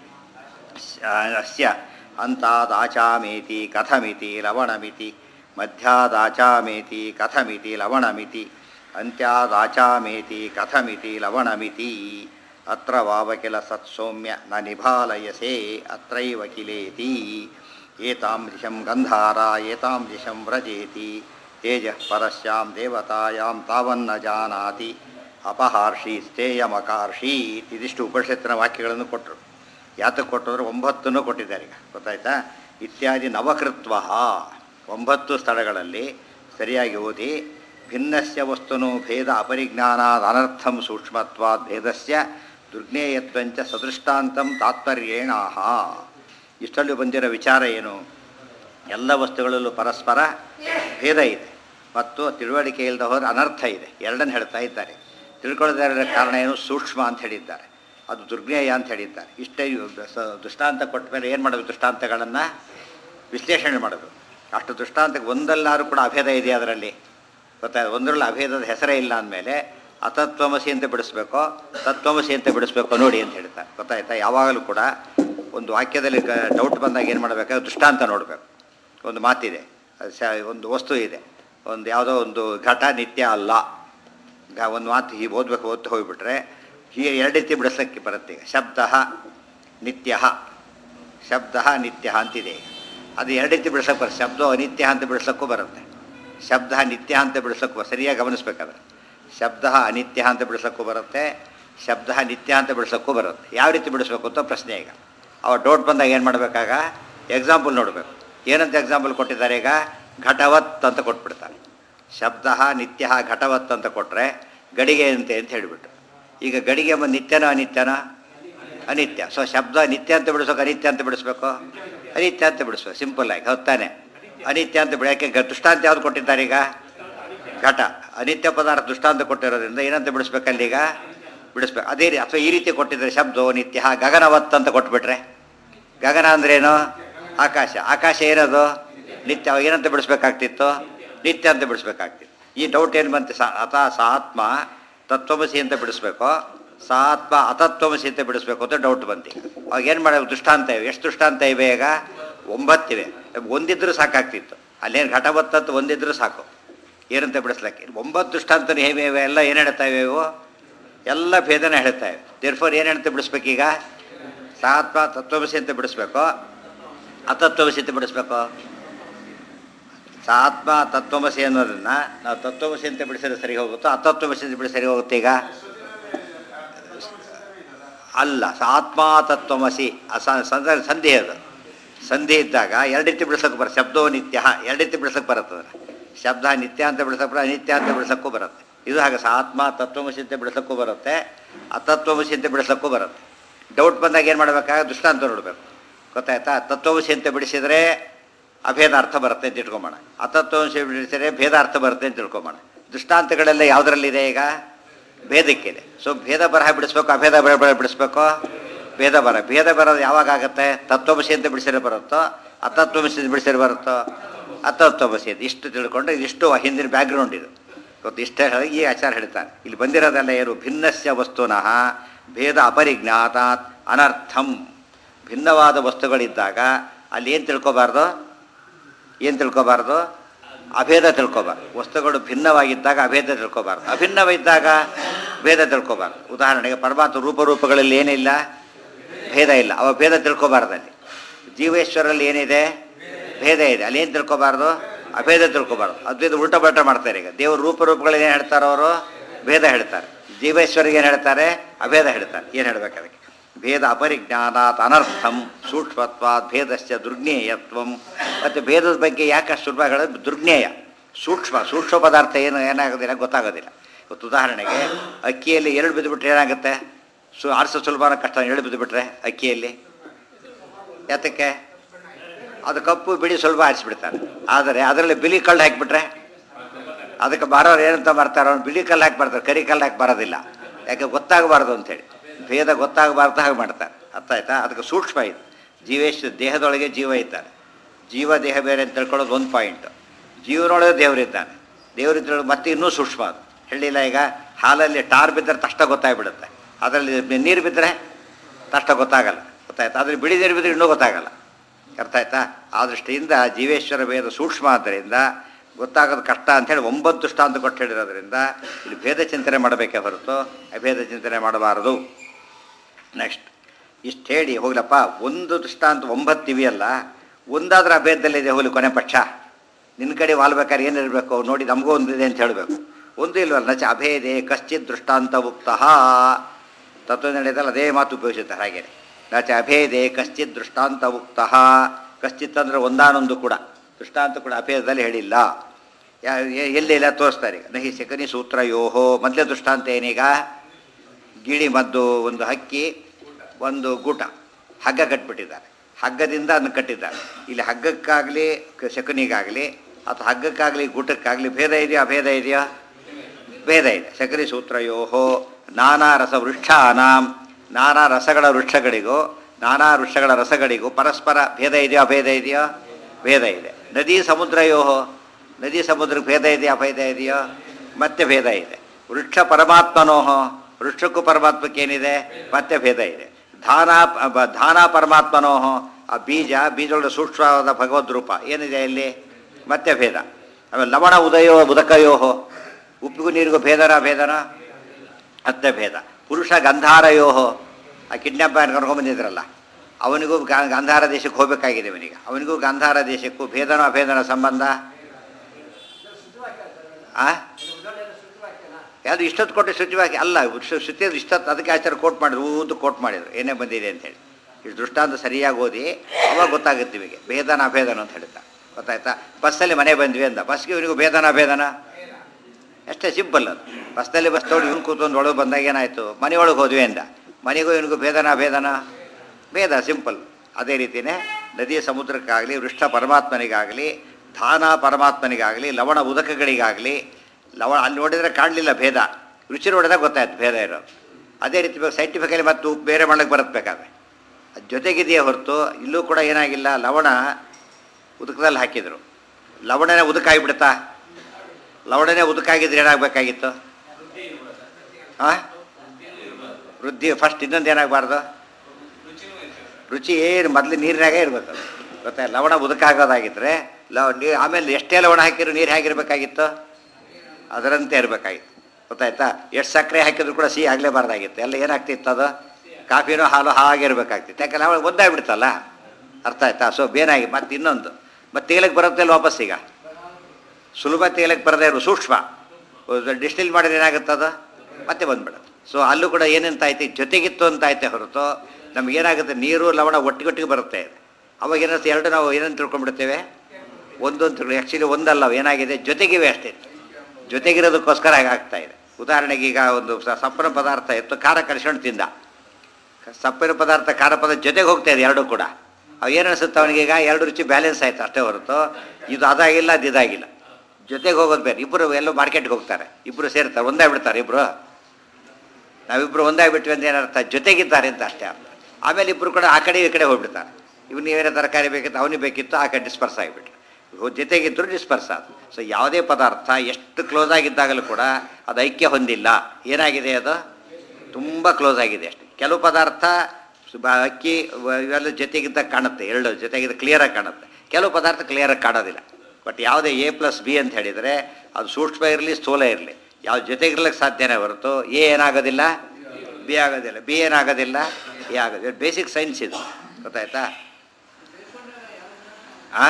अस्य अन्तादाचामेति कथमिति लवणमिति मध्यादाचामेति कथमिति लवणमिति अन्त्यादाचामेति कथमिति लवणमिति अत्र वाव किल सत्सौम्य न निभालयसे अत्रैव किलेति एतां दिशं गन्धारा एतां दिशं व्रजेति तेजः परस्यां देवतायां तावन्न ಜಾನಾತಿ ಅಪಹಾರ್ಷಿ ಸ್ಥೇಯಮಕಾರ್ಷಿ ಇದಿಷ್ಟು ಉಪನಿಷತ್ತಿನ ವಾಕ್ಯಗಳನ್ನು ಕೊಟ್ಟರು ಯಾತಕ್ಕೆ ಕೊಟ್ಟರು ಒಂಬತ್ತನ್ನು ಕೊಟ್ಟಿದ್ದಾರೆ ಈಗ ಗೊತ್ತಾಯ್ತಾ ಇತ್ಯಾದಿ ನವಕೃತ್ವ ಒಂಬತ್ತು ಸ್ಥಳಗಳಲ್ಲಿ ಸರಿಯಾಗಿ ಓದಿ ಭಿನ್ನಸ್ಯ ವಸ್ತುನು ಭೇದ ಅಪರಿಜ್ಞಾನಾದ ಅನರ್ಥಂ ಸೂಕ್ಷ್ಮತ್ವಾದ್ ಭೇದಸ್ಯ ದುರ್ಜ್ಞೇಯತ್ವಂಚ ಸದೃಷ್ಟಾಂತಂ ತಾತ್ಪರ್ಯೇಣಾಹ ಇಷ್ಟರಲ್ಲಿ ಬಂದಿರೋ ವಿಚಾರ ಏನು ಎಲ್ಲ ವಸ್ತುಗಳಲ್ಲೂ ಪರಸ್ಪರ ಭೇದ ಇದೆ ಮತ್ತು ತಿಳುವಳಿಕೆ ಇಲ್ಲದ ಹೋದರೆ ಅನರ್ಥ ಇದೆ ಎರಡನ್ನು ಹೇಳ್ತಾ ಇದ್ದಾರೆ ತಿಳ್ಕೊಳ್ಳೋದರ ಕಾರಣ ಏನು ಸೂಕ್ಷ್ಮ ಅಂತ ಹೇಳಿದ್ದಾರೆ ಅದು ದುರ್ಜ್ಞೇಯ ಅಂತ ಹೇಳಿದ್ದಾರೆ ಇಷ್ಟೇ ಸ ದೃಷ್ಟಾಂತ ಕೊಟ್ಟ ಮೇಲೆ ಏನು ಮಾಡಬೇಕು ದೃಷ್ಟಾಂತಗಳನ್ನು ವಿಶ್ಲೇಷಣೆ ಮಾಡಬೇಕು ಅಷ್ಟು ದೃಷ್ಟಾಂತಕ್ಕೆ ಒಂದಲ್ಲಾದ್ರೂ ಕೂಡ ಅಭೇದ ಇದೆ ಅದರಲ್ಲಿ ಗೊತ್ತಾಯ್ತು ಒಂದರಲ್ಲಿ ಅಭೇದದ ಹೆಸರೇ ಇಲ್ಲ ಅಂದಮೇಲೆ ಅತತ್ವಮಸಿ ಅಂತ ಬಿಡಿಸ್ಬೇಕೋ ತತ್ವಮಸಿ ಅಂತ ಬಿಡಿಸ್ಬೇಕೋ ನೋಡಿ ಅಂತ ಹೇಳ್ತಾರೆ ಗೊತ್ತಾಯ್ತಾ ಯಾವಾಗಲೂ ಕೂಡ ಒಂದು ವಾಕ್ಯದಲ್ಲಿ ಡೌಟ್ ಬಂದಾಗ ಏನು ಮಾಡಬೇಕು ದೃಷ್ಟಾಂತ ನೋಡಬೇಕು ಒಂದು ಮಾತಿದೆ ಸ ಒಂದು ವಸ್ತು ಇದೆ ಒಂದು ಯಾವುದೋ ಒಂದು ಘಟ ನಿತ್ಯ ಅಲ್ಲ ಗ ಒಂದು ಮಾತು ಹೀಗೆ ಓದಬೇಕು ಓದ್ತಾ ಹೋಗಿಬಿಟ್ರೆ ಹೀಗೆ ಎರಡು ರೀತಿ ಬಿಡಿಸೋಕ್ಕೆ ಬರುತ್ತೆ ಈಗ ಶಬ್ದ ನಿತ್ಯ ಶಬ್ದ ನಿತ್ಯ ಅಂತಿದೆ ಈಗ ಅದು ಎರಡು ರೀತಿ ಬಿಡಿಸೋಕೆ ಬರುತ್ತೆ ಶಬ್ದ ಅನಿತ್ಯ ಅಂತ ಬಿಡಿಸೋಕ್ಕೂ ಬರುತ್ತೆ ಶಬ್ದ ನಿತ್ಯ ಅಂತ ಬಿಡಿಸೋಕ್ಕೂ ಸರಿಯಾಗಿ ಗಮನಿಸ್ಬೇಕಾದ್ರೆ ಶಬ್ದ ಅನಿತ್ಯ ಅಂತ ಬಿಡಿಸೋಕ್ಕೂ ಬರುತ್ತೆ ಶಬ್ದ ನಿತ್ಯ ಅಂತ ಬಿಡಿಸೋಕ್ಕೂ ಬರುತ್ತೆ ಯಾವ ರೀತಿ ಬಿಡಿಸ್ಬೇಕು ಅಂತ ಪ್ರಶ್ನೆ ಈಗ ಅವ ಡೌಟ್ ಬಂದಾಗ ಏನು ಮಾಡಬೇಕಾಗ ಎಕ್ಸಾಂಪಲ್ ನೋಡಬೇಕು ಏನಂತ ಎಕ್ಸಾಂಪಲ್ ಕೊಟ್ಟಿದ್ದಾರೆ ಈಗ ಘಟವತ್ ಅಂತ ಕೊಟ್ಬಿಡ್ತಾರೆ ಶಬ್ದ ನಿತ್ಯ ಘಟವತ್ ಅಂತ ಕೊಟ್ಟರೆ ಗಡಿಗೆ ಅಂತೆ ಅಂತ ಹೇಳಿಬಿಟ್ಟು ಈಗ ಗಡಿಗೆ ಬಂದು ನಿತ್ಯನೋ ಅನಿತ್ಯನೋ ಅನಿತ್ಯ ಸೊ ಶಬ್ದ ನಿತ್ಯ ಅಂತ ಬಿಡಿಸೋಕೆ ಅನಿತ್ಯ ಅಂತ ಬಿಡಿಸ್ಬೇಕು ಅನಿತ್ಯ ಅಂತ ಬಿಡಿಸ್ಬೇಕು ಸಿಂಪಲ್ ಆಗಿ ಹೊತ್ತಾನೆ ಅನಿತ್ಯ ಅಂತ ಬಿಡಿ ಯಾಕೆ ದೃಷ್ಟಾಂತ ಯಾವ್ದು ಕೊಟ್ಟಿದ್ದಾರೆ ಈಗ ಘಟ ಅನಿತ್ಯ ಪದಾರ್ಥ ದೃಷ್ಟಾಂತ ಕೊಟ್ಟಿರೋದ್ರಿಂದ ಏನಂತ ಬಿಡಿಸ್ಬೇಕಲ್ಲೀಗ ಬಿಡಿಸ್ಬೇಕು ಅದೇ ರೀ ಅಥವಾ ಈ ರೀತಿ ಕೊಟ್ಟಿದ್ದಾರೆ ಶಬ್ದ ನಿತ್ಯ ಗಗನವತ್ ಅಂತ ಕೊಟ್ಬಿಟ್ರೆ ಗಗನ ಅಂದ್ರೇನು ಆಕಾಶ ಆಕಾಶ ಏನದು ನಿತ್ಯ ಏನಂತ ಬಿಡಿಸ್ಬೇಕಾಗ್ತಿತ್ತು ನಿತ್ಯ ಅಂತ ಬಿಡಿಸ್ಬೇಕಾಗ್ತಿತ್ತು ಈ ಡೌಟ್ ಏನು ಬಂತು ಸ ಅಥ ಸ ಆತ್ಮ ತತ್ವಮಸಿ ಅಂತ ಬಿಡಿಸ್ಬೇಕು ಸ ಆತ್ಮ ಅತತ್ವಮಸಿ ಅಂತ ಬಿಡಿಸ್ಬೇಕು ಅಂತ ಡೌಟ್ ಬಂತು ಅವಾಗ ಏನು ಮಾಡಬೇಕು ದೃಷ್ಟಾಂತ ಇವೆ ಎಷ್ಟು ದೃಷ್ಟಾಂತ ಇವೆ ಈಗ ಒಂಬತ್ತಿವೆ ಒಂದಿದ್ರೂ ಸಾಕಾಗ್ತಿತ್ತು ಅಲ್ಲೇನು ಘಟವತ್ತತ್ತು ಒಂದಿದ್ರೂ ಸಾಕು ಏನಂತ ಬಿಡಿಸ್ಲಿಕ್ಕೆ ಒಂಬತ್ತು ದೃಷ್ಟಾಂತನ ಹೇವೆ ಎಲ್ಲ ಏನು ಹೇಳ್ತಾ ಇವೆ ಇವು ಎಲ್ಲ ಭೇದನ ಹೇಳ್ತಾ ಇವೆ ದೇರ್ಫೋರ್ ಏನು ಹೇಳ್ತಾ ಬಿಡಿಸ್ಬೇಕೀಗ ಸಾತ್ಮ ತತ್ವಮಸಿ ಅಂತ ಬಿಡಿಸ್ಬೇಕು ಅತತ್ವಮಸಿ ಅಂತ ಬಿಡಿಸ್ಬೇಕು ಸಾತ್ಮ ತತ್ವಮಸಿ ಅನ್ನೋದನ್ನು ನಾವು ತತ್ವಮಸಿ ಅಂತ ಬಿಡಿಸಿದ್ರೆ ಸರಿ ಹೋಗುತ್ತೋ ಅತತ್ವಮಸಿ ಅಂತ ಬಿಡಿ ಸರಿ ಹೋಗುತ್ತೆ ಈಗ ಅಲ್ಲ ಆತ್ಮ ತತ್ವಮಸಿ ಅಸ ಸಂದ ಸಂಧಿ ಅದು ಸಂಧಿ ಇದ್ದಾಗ ಎರಡು ರೀತಿ ಬಿಡಿಸೋಕೆ ಬರುತ್ತೆ ಶಬ್ದೋ ನಿತ್ಯ ಎರಡು ರೀತಿ ಬಿಡಿಸೋಕೆ ಬರುತ್ತೆ ಶಬ್ದ ನಿತ್ಯ ಅಂತ ಬಿಡಿಸೋಕೆ ಬರ ಅನಿತ್ಯ ಅಂತ ಬಿಡಿಸೋಕ್ಕೂ ಬರುತ್ತೆ ಇದು ಹಾಗೆ ಸ ಆತ್ಮ ತತ್ವಮಸಿ ಅಂತ ಬಿಡಿಸೋಕ್ಕೂ ಬರುತ್ತೆ ಅತತ್ವಮಸಿ ಅಂತ ಬಿಡಿಸೋಕ್ಕೂ ಬರುತ್ತೆ ಡೌಟ್ ಬಂದಾಗ ಏನು ಮಾಡಬೇಕಾಗ ದೃಷ್ಟಾಂತ ನೋಡಬೇಕು ಗೊತ್ತಾಯ್ತಾ ತತ್ವಮಸಿ ಅಂತ ಬಿಡಿಸಿದರೆ ಅಭೇದ ಅರ್ಥ ಬರುತ್ತೆ ಅಂತ ಇಟ್ಕೊಂಬೋಣ ಅತತ್ವಮಸಿ ಬಿಡಿಸಿದರೆ ಭೇದ ಅರ್ಥ ಬರುತ್ತೆ ಅಂತ ತಿಳ್ಕೊಂಬೋಣ ದೃಷ್ಟಾಂತಗಳೆಲ್ಲ ಯಾವುದರಲ್ಲಿದೆ ಈಗ ಭೇದಕ್ಕಿದೆ ಸೊ ಭೇದ ಬರಹ ಬಿಡಿಸ್ಬೇಕು ಅಭೇದ ಬರಹ ಬರಹ ಬಿಡಿಸ್ಬೇಕು ಭೇದ ಬರ ಭೇದ ಬರೋದು ಯಾವಾಗ ಆಗುತ್ತೆ ತತ್ವಮಸಿ ಅಂತ ಬಿಡಿಸಿದ್ರೆ ಬರುತ್ತೋ ಅತತ್ವಮಸಿ ಅಂತ ಬಿಡಿಸಿದ್ರೆ ಬರುತ್ತೋ ಅತತ್ವಮಸಿ ಅಂತ ಇಷ್ಟು ತಿಳ್ಕೊಂಡ್ರೆ ಇದಿಷ್ಟು ಹಿಂದಿನ ಬ್ಯಾಕ್ಗ್ರೌಂಡ್ ಇದು ಗೊತ್ತು ಇಷ್ಟೇ ಹೇಳಿ ಈ ಆಚಾರ ಹೇಳ್ತಾರೆ ಇಲ್ಲಿ ಬಂದಿರೋದೆಲ್ಲ ಏನು ಭಿನ್ನಸ್ಯ ವಸ್ತುನಃ ಭೇದ ಅಪರಿಜ್ಞಾತಾತ್ ಅನರ್ಥಂ ಭಿನ್ನವಾದ ವಸ್ತುಗಳಿದ್ದಾಗ ಅಲ್ಲಿ ಏನು ತಿಳ್ಕೊಬಾರ್ದು ಏನು ತಿಳ್ಕೊಬಾರ್ದು ಅಭೇದ ತಿಳ್ಕೊಬಾರ್ದು ವಸ್ತುಗಳು ಭಿನ್ನವಾಗಿದ್ದಾಗ ಅಭೇದ ತಿಳ್ಕೊಬಾರ್ದು ಅಭಿನ್ನವಿದ್ದಾಗ ಭೇದ ತಿಳ್ಕೊಬಾರ್ದು ಉದಾಹರಣೆಗೆ ಪರಮಾತ್ಮ ರೂಪರೂಪಗಳಲ್ಲಿ ಏನಿಲ್ಲ ಭೇದ ಇಲ್ಲ ಅವ ಭೇದ ತಿಳ್ಕೊಬಾರ್ದು ಅಲ್ಲಿ ಜೀವೇಶ್ವರಲ್ಲಿ ಏನಿದೆ ಭೇದ ಇದೆ ಅಲ್ಲಿ ಏನು ತಿಳ್ಕೊಬಾರ್ದು ಅಭೇದ ತಿಳ್ಕೊಬಾರ್ದು ಅದ್ವೈತ ಉಲ್ಟ ಬಲ್ಟ ಮಾಡ್ತಾರೆ ಈಗ ದೇವ್ರ ರೂಪರೂಪಗಳಲ್ಲಿ ಏನು ಹೇಳ್ತಾರೆ ಅವರು ಭೇದ ಹೇಳ್ತಾರೆ ಜೀವೇಶ್ವರಿಗೆ ಏನು ಹೇಳ್ತಾರೆ ಅಭೇದ ಹೇಳ್ತಾರೆ ಏನು ಹೇಳ್ಬೇಕು ಅದಕ್ಕೆ ಭೇದ ಅಪರಿಜ್ಞಾನಾತ್ ಅನರ್ಥಂ ಸೂಕ್ಷ್ಮತ್ವಾತ್ ಭೇದಶ್ಚ ದುರ್ಜ್ಞೇಯತ್ವಂ ಮತ್ತು ಭೇದದ ಬಗ್ಗೆ ಯಾಕೆ ಅಷ್ಟು ಸುಲಭ ಹೇಳೋದು ದುರ್ಜ್ಞೇಯ ಸೂಕ್ಷ್ಮ ಸೂಕ್ಷ್ಮ ಪದಾರ್ಥ ಏನು ಏನಾಗೋದಿಲ್ಲ ಗೊತ್ತಾಗೋದಿಲ್ಲ ಇವತ್ತು ಉದಾಹರಣೆಗೆ ಅಕ್ಕಿಯಲ್ಲಿ ಎರಡು ಬಿದ್ದುಬಿಟ್ರೆ ಏನಾಗುತ್ತೆ ಸು ಆರಿಸೋ ಸುಲಭನ ಕಷ್ಟ ಎರಡು ಬಿದ್ದುಬಿಟ್ರೆ ಅಕ್ಕಿಯಲ್ಲಿ ಯಾತಕ್ಕೆ ಅದು ಕಪ್ಪು ಬಿಳಿ ಸ್ವಲ್ಪ ಆರಿಸ್ಬಿಡ್ತಾರೆ ಆದರೆ ಅದರಲ್ಲಿ ಬಿಳಿ ಕಲ್ಲು ಹಾಕಿಬಿಟ್ರೆ ಅದಕ್ಕೆ ಮಾರೋರು ಏನಂತ ಮಾಡ್ತಾರೆ ಅವ್ನು ಬಿಳಿ ಕಲ್ಲು ಹಾಕಿ ಬರ್ತಾರೆ ಕರಿ ಕಲ್ಲು ಹಾಕಿ ಬರೋದಿಲ್ಲ ಯಾಕೆ ಗೊತ್ತಾಗಬಾರ್ದು ಅಂತೇಳಿ ಭೇದ ಗೊತ್ತಾಗಬಾರ್ದು ಹಾಗೆ ಮಾಡ್ತಾರೆ ಅರ್ಥ ಆಯ್ತಾ ಅದಕ್ಕೆ ಸೂಕ್ಷ್ಮ ಇದು ಜೀವೇಶ ದೇಹದೊಳಗೆ ಜೀವ ಇದ್ದಾನೆ ಜೀವ ದೇಹ ಬೇರೆ ಅಂತ ತಿಳ್ಕೊಳ್ಳೋದು ಒಂದು ಪಾಯಿಂಟ್ ಜೀವನೊಳಗೆ ದೇವರಿದ್ದಾನೆ ದೇವರಿದ್ದ ಮತ್ತೆ ಇನ್ನೂ ಸೂಕ್ಷ್ಮ ಅದು ಹೇಳಿಲ್ಲ ಈಗ ಹಾಲಲ್ಲಿ ಟಾರ್ ಬಿದ್ದರೆ ತಕ್ಷಣ ಗೊತ್ತಾಗ್ಬಿಡುತ್ತೆ ಅದರಲ್ಲಿ ನೀರು ಬಿದ್ದರೆ ತಕ್ಷಣ ಗೊತ್ತಾಗಲ್ಲ ಗೊತ್ತಾಯ್ತಾ ಅದ್ರಲ್ಲಿ ಬಿಳಿ ನೀರು ಬಿದ್ದರೆ ಇನ್ನೂ ಗೊತ್ತಾಗಲ್ಲ ಅರ್ಥ ಆಯ್ತಾ ಆ ದೃಷ್ಟಿಯಿಂದ ಜೀವೇಶ್ವರ ಭೇದ ಸೂಕ್ಷ್ಮ ಆದ್ದರಿಂದ ಗೊತ್ತಾಗೋದು ಕಷ್ಟ ಅಂಥೇಳಿ ಒಂಬತ್ತು ದೃಷ್ಟಾಂತ ಕೊಟ್ಟು ಹೇಳಿರೋದ್ರಿಂದ ಇಲ್ಲಿ ಭೇದ ಚಿಂತನೆ ಮಾಡಬೇಕೇ ಹೊರತು ಅಭೇದ ಚಿಂತನೆ ಮಾಡಬಾರದು ನೆಕ್ಸ್ಟ್ ಇಷ್ಟು ಹೇಳಿ ಹೋಗ್ಲಪ್ಪ ಒಂದು ದೃಷ್ಟಾಂತ ಒಂಬತ್ತು ಇವೆಯಲ್ಲ ಒಂದಾದ್ರೂ ಅಭೇದದಲ್ಲಿದೆ ಹೋಗ್ಲಿ ಕೊನೆ ಪಕ್ಷ ನಿನ್ನ ಕಡೆ ವಾಲ್ಬೇಕಾದ್ರೆ ಏನಿರಬೇಕು ನೋಡಿ ನಮಗೂ ಒಂದಿದೆ ಅಂತ ಹೇಳಬೇಕು ಒಂದು ಇಲ್ವಲ್ಲ ನಚ ಅಭೇದೆ ಕಶ್ಚಿತ್ ದೃಷ್ಟಾಂತ ಉಕ್ತಃ ತತ್ವ ನಡೆದಲ್ಲ ಅದೇ ಮಾತು ಉಪಯೋಗಿಸುತ್ತಾರೆ ಹಾಗೆ ನಚ ಅಭೇದೆ ಕಶ್ಚಿತ್ ದೃಷ್ಟಾಂತ ಉಕ್ತಃ ಕಶ್ಚಿತ್ ಅಂದರೆ ಒಂದಾನೊಂದು ಕೂಡ ದೃಷ್ಟಾಂತ ಕೂಡ ಅಭೇದದಲ್ಲಿ ಹೇಳಿಲ್ಲ ಯಾ- ಎ- ಎಲ್ಲಿಲ್ಲ ತೋರಿಸ್ತಾರೆ ಈಗ ನಹಿ ಶಕನಿ ಸೂತ್ರ ಯೋಹೋ ಮೊದಲೇ ದೃಷ್ಟಾಂತ ಏನೀಗ ಗಿಳಿ ಮದ್ದು ಒಂದು ಹಕ್ಕಿ ಒಂದು ಗೂಟ ಹಗ್ಗ ಕಟ್ಬಿಟ್ಟಿದ್ದಾರೆ ಹಗ್ಗದಿಂದ ಅದನ್ನು ಕಟ್ಟಿದ್ದಾರೆ ಇಲ್ಲಿ ಹಗ್ಗಕ್ಕಾಗಲಿ ಕ- ಶಕುನಿಗಾಗಲಿ ಅಥವಾ ಹಗ್ಗಕ್ಕಾಗಲಿ ಗೂಟಕ್ಕಾಗಲಿ ಭೇದ ಇದೆಯಾ ಅಭೇದ ಇದೆಯಾ ಭೇದ ಇದೆ ಶಕರಿ ಸೂತ್ರಯೋಹೋ ನಾನಾ ರಸ ವೃಕ್ಷಾನಾಂ ನಾನಾ ರಸಗಳ ವೃಕ್ಷಗಳಿಗೂ ನಾನಾ ವೃಕ್ಷಗಳ ರಸಗಳಿಗೂ ಪರಸ್ಪರ ಭೇದ ಇದೆಯೋ ಅಭೇದ ಇದೆಯೋ ಭೇದ ಇದೆ ನದಿ ಸಮುದ್ರಯೋಹೋ ನದಿ ಸಮುದ್ರಕ್ಕೆ ಭೇದ ಇದೆಯಾ ಅಭೇದ ಇದೆಯೋ ಮತ್ತೆ ಭೇದ ಇದೆ ವೃಕ್ಷ ಪರಮಾತ್ಮನೋಹೋ ವೃಕ್ಷಕ್ಕೂ ಪರಮಾತ್ಮಕ್ಕೆ ಏನಿದೆ ಮತ್ತೆ ಭೇದ ಇದೆ ಧಾನ ಬ- ಧಾನ ಪರಮಾತ್ಮನೋಹೋ ಆ ಬೀಜ ಬೀಜಗಳ ಸೂಕ್ಷ್ಮವಾದ ಭಗವದ್ ರೂಪ ಏನಿದೆ ಇಲ್ಲಿ ಮತ್ತೆ ಭೇದ ಆಮೇಲೆ ಲವಣ ಉದಯೋ ಉದಕಯೋಹೋ ಉಪ್ಪಿಗೂ ನೀರಿಗೂ ಭೇದನ ಭೇದನ ಮತ್ತೆ ಭೇದ ಪುರುಷ ಗಂಧಾರಯೋಹೋ ಆ ಕಿಡ್ನಾಪ್ ಕರ್ಕೊಂಡ್ ಬಂದಿದ್ರಲ್ಲ ಅವನಿಗೂ ಗಾ- ಗಾಂಧಾರ ದೇಶಕ್ಕೆ ಹೋಗಬೇಕಾಗಿದೆ ಅವನಿಗೆ ಅವನಿಗೂ ಗಾಂಧಾರ ದೇಶಕ್ಕೂ ಭೇದನ ಅಭೇದನ ಸಂಬಂಧ ಆ ಯಾವುದು ಇಷ್ಟೊತ್ತು ಕೊಟ್ಟು ಶುಚಿವಾಗಿ ಅಲ್ಲ ಶ್ರುತಿ ಇಷ್ಟೊತ್ತು ಅದಕ್ಕೆ ಆಚಾರ ಕೋಟ್ ಮಾಡಿದ್ರು ಊದು ಕೋಟ್ ಮಾಡಿದ್ರು ಏನೇ ಬಂದಿದೆ ಅಂತೇಳಿ ಇಷ್ಟು ದೃಷ್ಟಾಂತ ಸರಿಯಾಗಿ ಓದಿ ಅವಾಗ ಗೊತ್ತಾಗುತ್ತೆ ನಿಮಗೆ ಭೇದನ ಅಭೇದನ ಅಂತ ಹೇಳ್ತಾರೆ ಗೊತ್ತಾಯ್ತಾ ಬಸ್ಸಲ್ಲಿ ಮನೆ ಬಂದ್ವಿ ಅಂದ ಬಸ್ಗೆ ಇವನಿಗೂ ಭೇದನ ಅಭೇದನ ಅಷ್ಟೇ ಸಿಂಪಲ್ ಅದು ಬಸ್ನಲ್ಲಿ ಬಸ್ ತೊಗೊಂಡು ಇವ್ನು ಕೂತ್ಕೊಂಡು ಒಳಗೆ ಬಂದಾಗ ಏನಾಯಿತು ಮನೆಯೊಳಗೆ ಹೋದ್ವಿ ಅಂದ ಮನೆಗೂ ಇವನಿಗೂ ಭೇದನ ಭೇದನ ಭೇದ ಸಿಂಪಲ್ ಅದೇ ರೀತಿಯೇ ನದಿಯ ಸಮುದ್ರಕ್ಕಾಗಲಿ ವೃಷ್ಟ ಪರಮಾತ್ಮನಿಗಾಗಲಿ ಧಾನ ಪರಮಾತ್ಮನಿಗಾಗಲಿ ಲವಣ ಉದಕಗಳಿಗಾಗಲಿ ಲವಣ ಅಲ್ಲಿ ನೋಡಿದರೆ ಕಾಣಲಿಲ್ಲ ಭೇದ ರುಚಿ ನೋಡಿದಾಗ ಗೊತ್ತಾಯ್ತು ಭೇದ ಇರೋದು ಅದೇ ರೀತಿ ಸೈಂಟಿಫಿಕಲಿ ಮತ್ತು ಉಪ್ಪು ಬೇರೆ ಮಾಡಕ್ಕೆ ಬರುತ್ತೆ ಬೇಕಾದ್ರೆ ಅದು ಜೊತೆಗಿದೆಯೇ ಹೊರತು ಇಲ್ಲೂ ಕೂಡ ಏನಾಗಿಲ್ಲ ಲವಣ ಉದಕದಲ್ಲಿ ಹಾಕಿದರು ಲವಣನೇ ಉದಕಾಗಿಬಿಡ್ತಾ ಲವಣನೇ ಉದಕಾಗಿದ್ರೆ ಏನಾಗಬೇಕಾಗಿತ್ತು ಹಾಂ ವೃದ್ಧಿ ಫಸ್ಟ್ ಇನ್ನೊಂದು ಏನಾಗಬಾರ್ದು ರುಚಿ ಏನು ಮೊದಲು ನೀರಿನಾಗೆ ಇರಬೇಕು ಗೊತ್ತಾ ಲವಣ ಉದಕಾಗೋದಾಗಿದ್ದರೆ ಲವ ನೀ ಆಮೇಲೆ ಎಷ್ಟೇ ಲವಣ ಹಾಕಿದ್ರು ನೀರು ಹೇಗಿರಬೇಕಾಗಿತ್ತು ಅದರಂತೆ ಇರಬೇಕಾಗಿತ್ತು ಗೊತ್ತಾಯ್ತಾ ಎಷ್ಟು ಸಕ್ಕರೆ ಹಾಕಿದ್ರು ಕೂಡ ಸಿಹಿ ಆಗಲೇಬಾರ್ದಾಗಿತ್ತು ಎಲ್ಲ ಏನಾಗ್ತಿತ್ತು ಅದು ಕಾಫಿನೋ ಹಾಲು ಹಾಗೆ ಇರಬೇಕಾಗ್ತಿತ್ತು ಯಾಕಂದ್ರೆ ಅವಳು ಒಂದಾಗ್ಬಿಡ್ತಲ್ಲ ಅರ್ಥ ಆಯ್ತಾ ಸೊ ಬೇನಾಗಿ ಮತ್ತೆ ಇನ್ನೊಂದು ಮತ್ತೆ ತೇಲಕ್ಕೆ ಬರುತ್ತೆ ಅಲ್ಲ ವಾಪಸ್ ಈಗ ಸುಲಭ ತೇಲಕ್ಕೆ ಬರದೇ ಇರೋ ಸೂಕ್ಷ್ಮ ಡಿಸ್ಟಿಲ್ ಮಾಡಿದ್ರೆ ಏನಾಗುತ್ತದ ಮತ್ತೆ ಬಂದ್ಬಿಡುತ್ತೆ ಸೊ ಅಲ್ಲೂ ಕೂಡ ಏನಂತ ಐತಿ ಜೊತೆಗಿತ್ತು ಅಂತ ಐತೆ ಹೊರತು ನಮಗೇನಾಗುತ್ತೆ ನೀರು ಲವಣ ಒಟ್ಟಿಗೊಟ್ಟಿಗೆ ಬರುತ್ತೆ ಅವಾಗ ಏನಾಗುತ್ತೆ ಎರಡು ನಾವು ಏನಂತ ತಿಳ್ಕೊಂಡ್ಬಿಡ್ತೇವೆ ಒಂದು ಅಂತ ತಿಳ್ಕೊಂಡು ಆ್ಯಕ್ಚುಲಿ ಒಂದಲ್ಲ ಅವು ಏನಾಗಿದೆ ಜೊತೆಗಿವೆ ಅಷ್ಟೇ ಜೊತೆಗಿರೋದಕ್ಕೋಸ್ಕರ ಹಾಗೆ ಆಗ್ತಾ ಇದೆ ಉದಾಹರಣೆಗೆ ಈಗ ಒಂದು ಸ- ಸಪ್ಪನ ಪದಾರ್ಥ ಇತ್ತು ಖಾರ ಕಲಿಸ್ಕೊಂಡು ತಿಂದ ಸಪ್ಪಿನ ಪದಾರ್ಥ ಖಾರ ಪದಾರ್ಥ ಜೊತೆಗೆ ಹೋಗ್ತಾ ಇದೆ ಎರಡೂ ಕೂಡ ಅವು ಏನು ಅನಿಸುತ್ತೆ ಅವನಿಗೀಗ ಎರಡು ರುಚಿ ಬ್ಯಾಲೆನ್ಸ್ ಆಯ್ತು ಅಷ್ಟೇ ಹೊರತು ಇದು ಅದಾಗಿಲ್ಲ ಅದು ಇದಾಗಿಲ್ಲ ಜೊತೆಗೆ ಹೋಗೋದು ಬೇರೆ ಇಬ್ಬರು ಎಲ್ಲೋ ಮಾರ್ಕೆಟ್ಗೆ ಹೋಗ್ತಾರೆ ಇಬ್ಬರು ಸೇರ್ತಾರೆ ಒಂದೇ ಬಿಡ್ತಾರೆ ಇಬ್ಬರು ನಾವಿಬ್ಬರು ಒಂದಾಗ್ಬಿಟ್ವಿ ಅಂತ ಏನರ್ಥ ಜೊತೆಗಿದ್ದಾರೆ ಅಂತ ಅಷ್ಟೇ ಅರ್ಥ ಆಮೇಲೆ ಇಬ್ಬರು ಕೂಡ ಆ ಕಡೆ ಈ ಕಡೆ ಹೋಗ್ಬಿಡ್ತಾರೆ ಇವ್ನು ಏನೇ ತರಕಾರಿ ಬೇಕಿತ್ತು ಅವನಿಗೆ ಬೇಕಿತ್ತು ಆ ಕಡೆ ಡಿಸ್ಪರ್ಸ್ ಆಗಿಬಿಟ್ರು ಇವ್ರು ಜೊತೆಗಿದ್ರು ಡಿಸ್ಪರ್ಸ್ ಆದ ಸೊ ಯಾವುದೇ ಪದಾರ್ಥ ಎಷ್ಟು ಕ್ಲೋಸ್ ಆಗಿದ್ದಾಗಲೂ ಕೂಡ ಅದು ಐಕ್ಯ ಹೊಂದಿಲ್ಲ ಏನಾಗಿದೆ ಅದು ತುಂಬ ಕ್ಲೋಸ್ ಆಗಿದೆ ಅಷ್ಟೇ ಕೆಲವು ಪದಾರ್ಥ ಬ- ಅಕ್ಕಿ ವ- ಇವೆಲ್ಲ ಜೊತೆಗಿದ್ದ ಕಾಣುತ್ತೆ ಎರಡು ಜೊತೆಗಿದ್ದ ಕ್ಲಿಯರಾಗಿ ಕಾಣುತ್ತೆ ಕೆಲವು ಪದಾರ್ಥ ಕ್ಲಿಯರಾಗಿ ಕಾಣೋದಿಲ್ಲ ಬಟ್ ಯಾವುದೇ ಎ ಪ್ಲಸ್ ಬಿ ಅಂತ ಹೇಳಿದರೆ ಅದು ಸೂಕ್ಷ್ಮ ಇರಲಿ ಸ್ಥೂಲ ಇರಲಿ ಯಾವ ಜೊತೆಗಿರ್ಲಿಕ್ಕೆ ಸಾಧ್ಯನೇ ಹೊರತು ಎ ಏನಾಗೋದಿಲ್ಲ ಬಿ ಆಗೋದಿಲ್ಲ ಬಿ ಏನಾಗೋದಿಲ್ಲ ಎ ಆಗೋದಿಲ್ಲ ಬೇಸಿಕ್ ಸೈನ್ಸ್ ಇದು ಗೊತ್ತಾಯ್ತಾ ಆ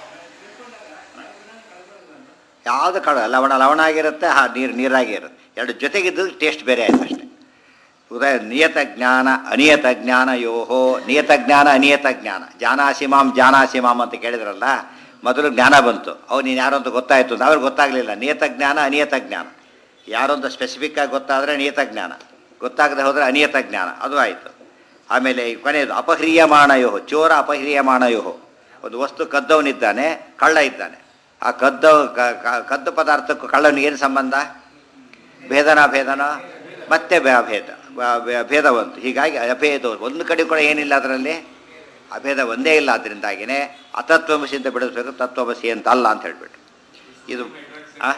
ಯಾವುದು ಕಾಳು ಲವಣ ಲವಣ ಆಗಿರುತ್ತೆ ಹಾ ನೀರು ನೀರಾಗಿರುತ್ತೆ ಎರಡು ಜೊತೆಗಿದ್ದು ಟೇಸ್ಟ್ ಬೇರೆ ಆಯ್ತು ಅಷ್ಟೇ ಉದಯ ನಿಯತ ಜ್ಞಾನ ಅನಿಯತ ಜ್ಞಾನ ಯೋಹೋ ನಿಯತ ಜ್ಞಾನ ಅನಿಯತ ಜ್ಞಾನ ಜಾನಾಸಿ ಮಾಂ ಜಾನಾಸಿ ಮಾಂ ಅಂತ ಕೇಳಿದ್ರಲ್ಲ ಮೊದಲು ಜ್ಞಾನ ಬಂತು ಅವು ನೀನು ಯಾರು ಅಂತ ಗೊತ್ತಾಯಿತು ಅಂತ ಅವ್ರಿಗೆ ಗೊತ್ತಾಗಲಿಲ್ಲ ನಿಯತ ಜ್ಞಾನ ಅನಿಯತ ಜ್ಞಾನ ಯಾರು ಅಂತ ಸ್ಪೆಸಿಫಿಕ್ ಆಗಿ ಗೊತ್ತಾದರೆ ನಿಯತ ಜ್ಞಾನ ಗೊತ್ತಾಗದೆ ಹೋದರೆ ಅನಿಯತ ಜ್ಞಾನ ಅದು ಆಯಿತು ಆಮೇಲೆ ಈ ಕೊನೆಯದು ಅಪಹ್ರಿಯಮಾಣ ಯೋಹೋ ಚೋರ ಅಪಹ್ರಿಯಮಾಣ ಯೋಹೋ ಒಂದು ವಸ್ತು ಕದ್ದವನಿದ್ದಾನೆ ಕಳ್ಳ ಇದ್ದಾನೆ ಆ ಕದ್ದ ಕ- ಕ- ಕದ್ದ ಪದಾರ್ಥಕ್ಕೂ ಕಳ್ಳನಿಗೆ ಏನು ಸಂಬಂಧ ಭೇದನ ಭೇದನ ಮತ್ತೆ ಬೆ- ಅಭೇದ ಬ- ಬೆ- ಭೇದ ಬಂತು ಹೀಗಾಗಿ ಅಭೇದ ಒಂದು ಕಡೆ ಕೂಡ ಏನಿಲ್ಲ ಅದರಲ್ಲಿ ಅಭೇದ ಒಂದೇ ಇಲ್ಲ ಅದರಿಂದಾಗಿನೇ ಅತತ್ವಮಸಿ ಅಂತ ಬಿಡಿಸ್ಬೇಕು ತತ್ವಮಸಿ ಅಂತ ಅಲ್ಲ ಅಂತ ಹೇಳ್ಬಿಟ್ಟು ಇದು ಆ?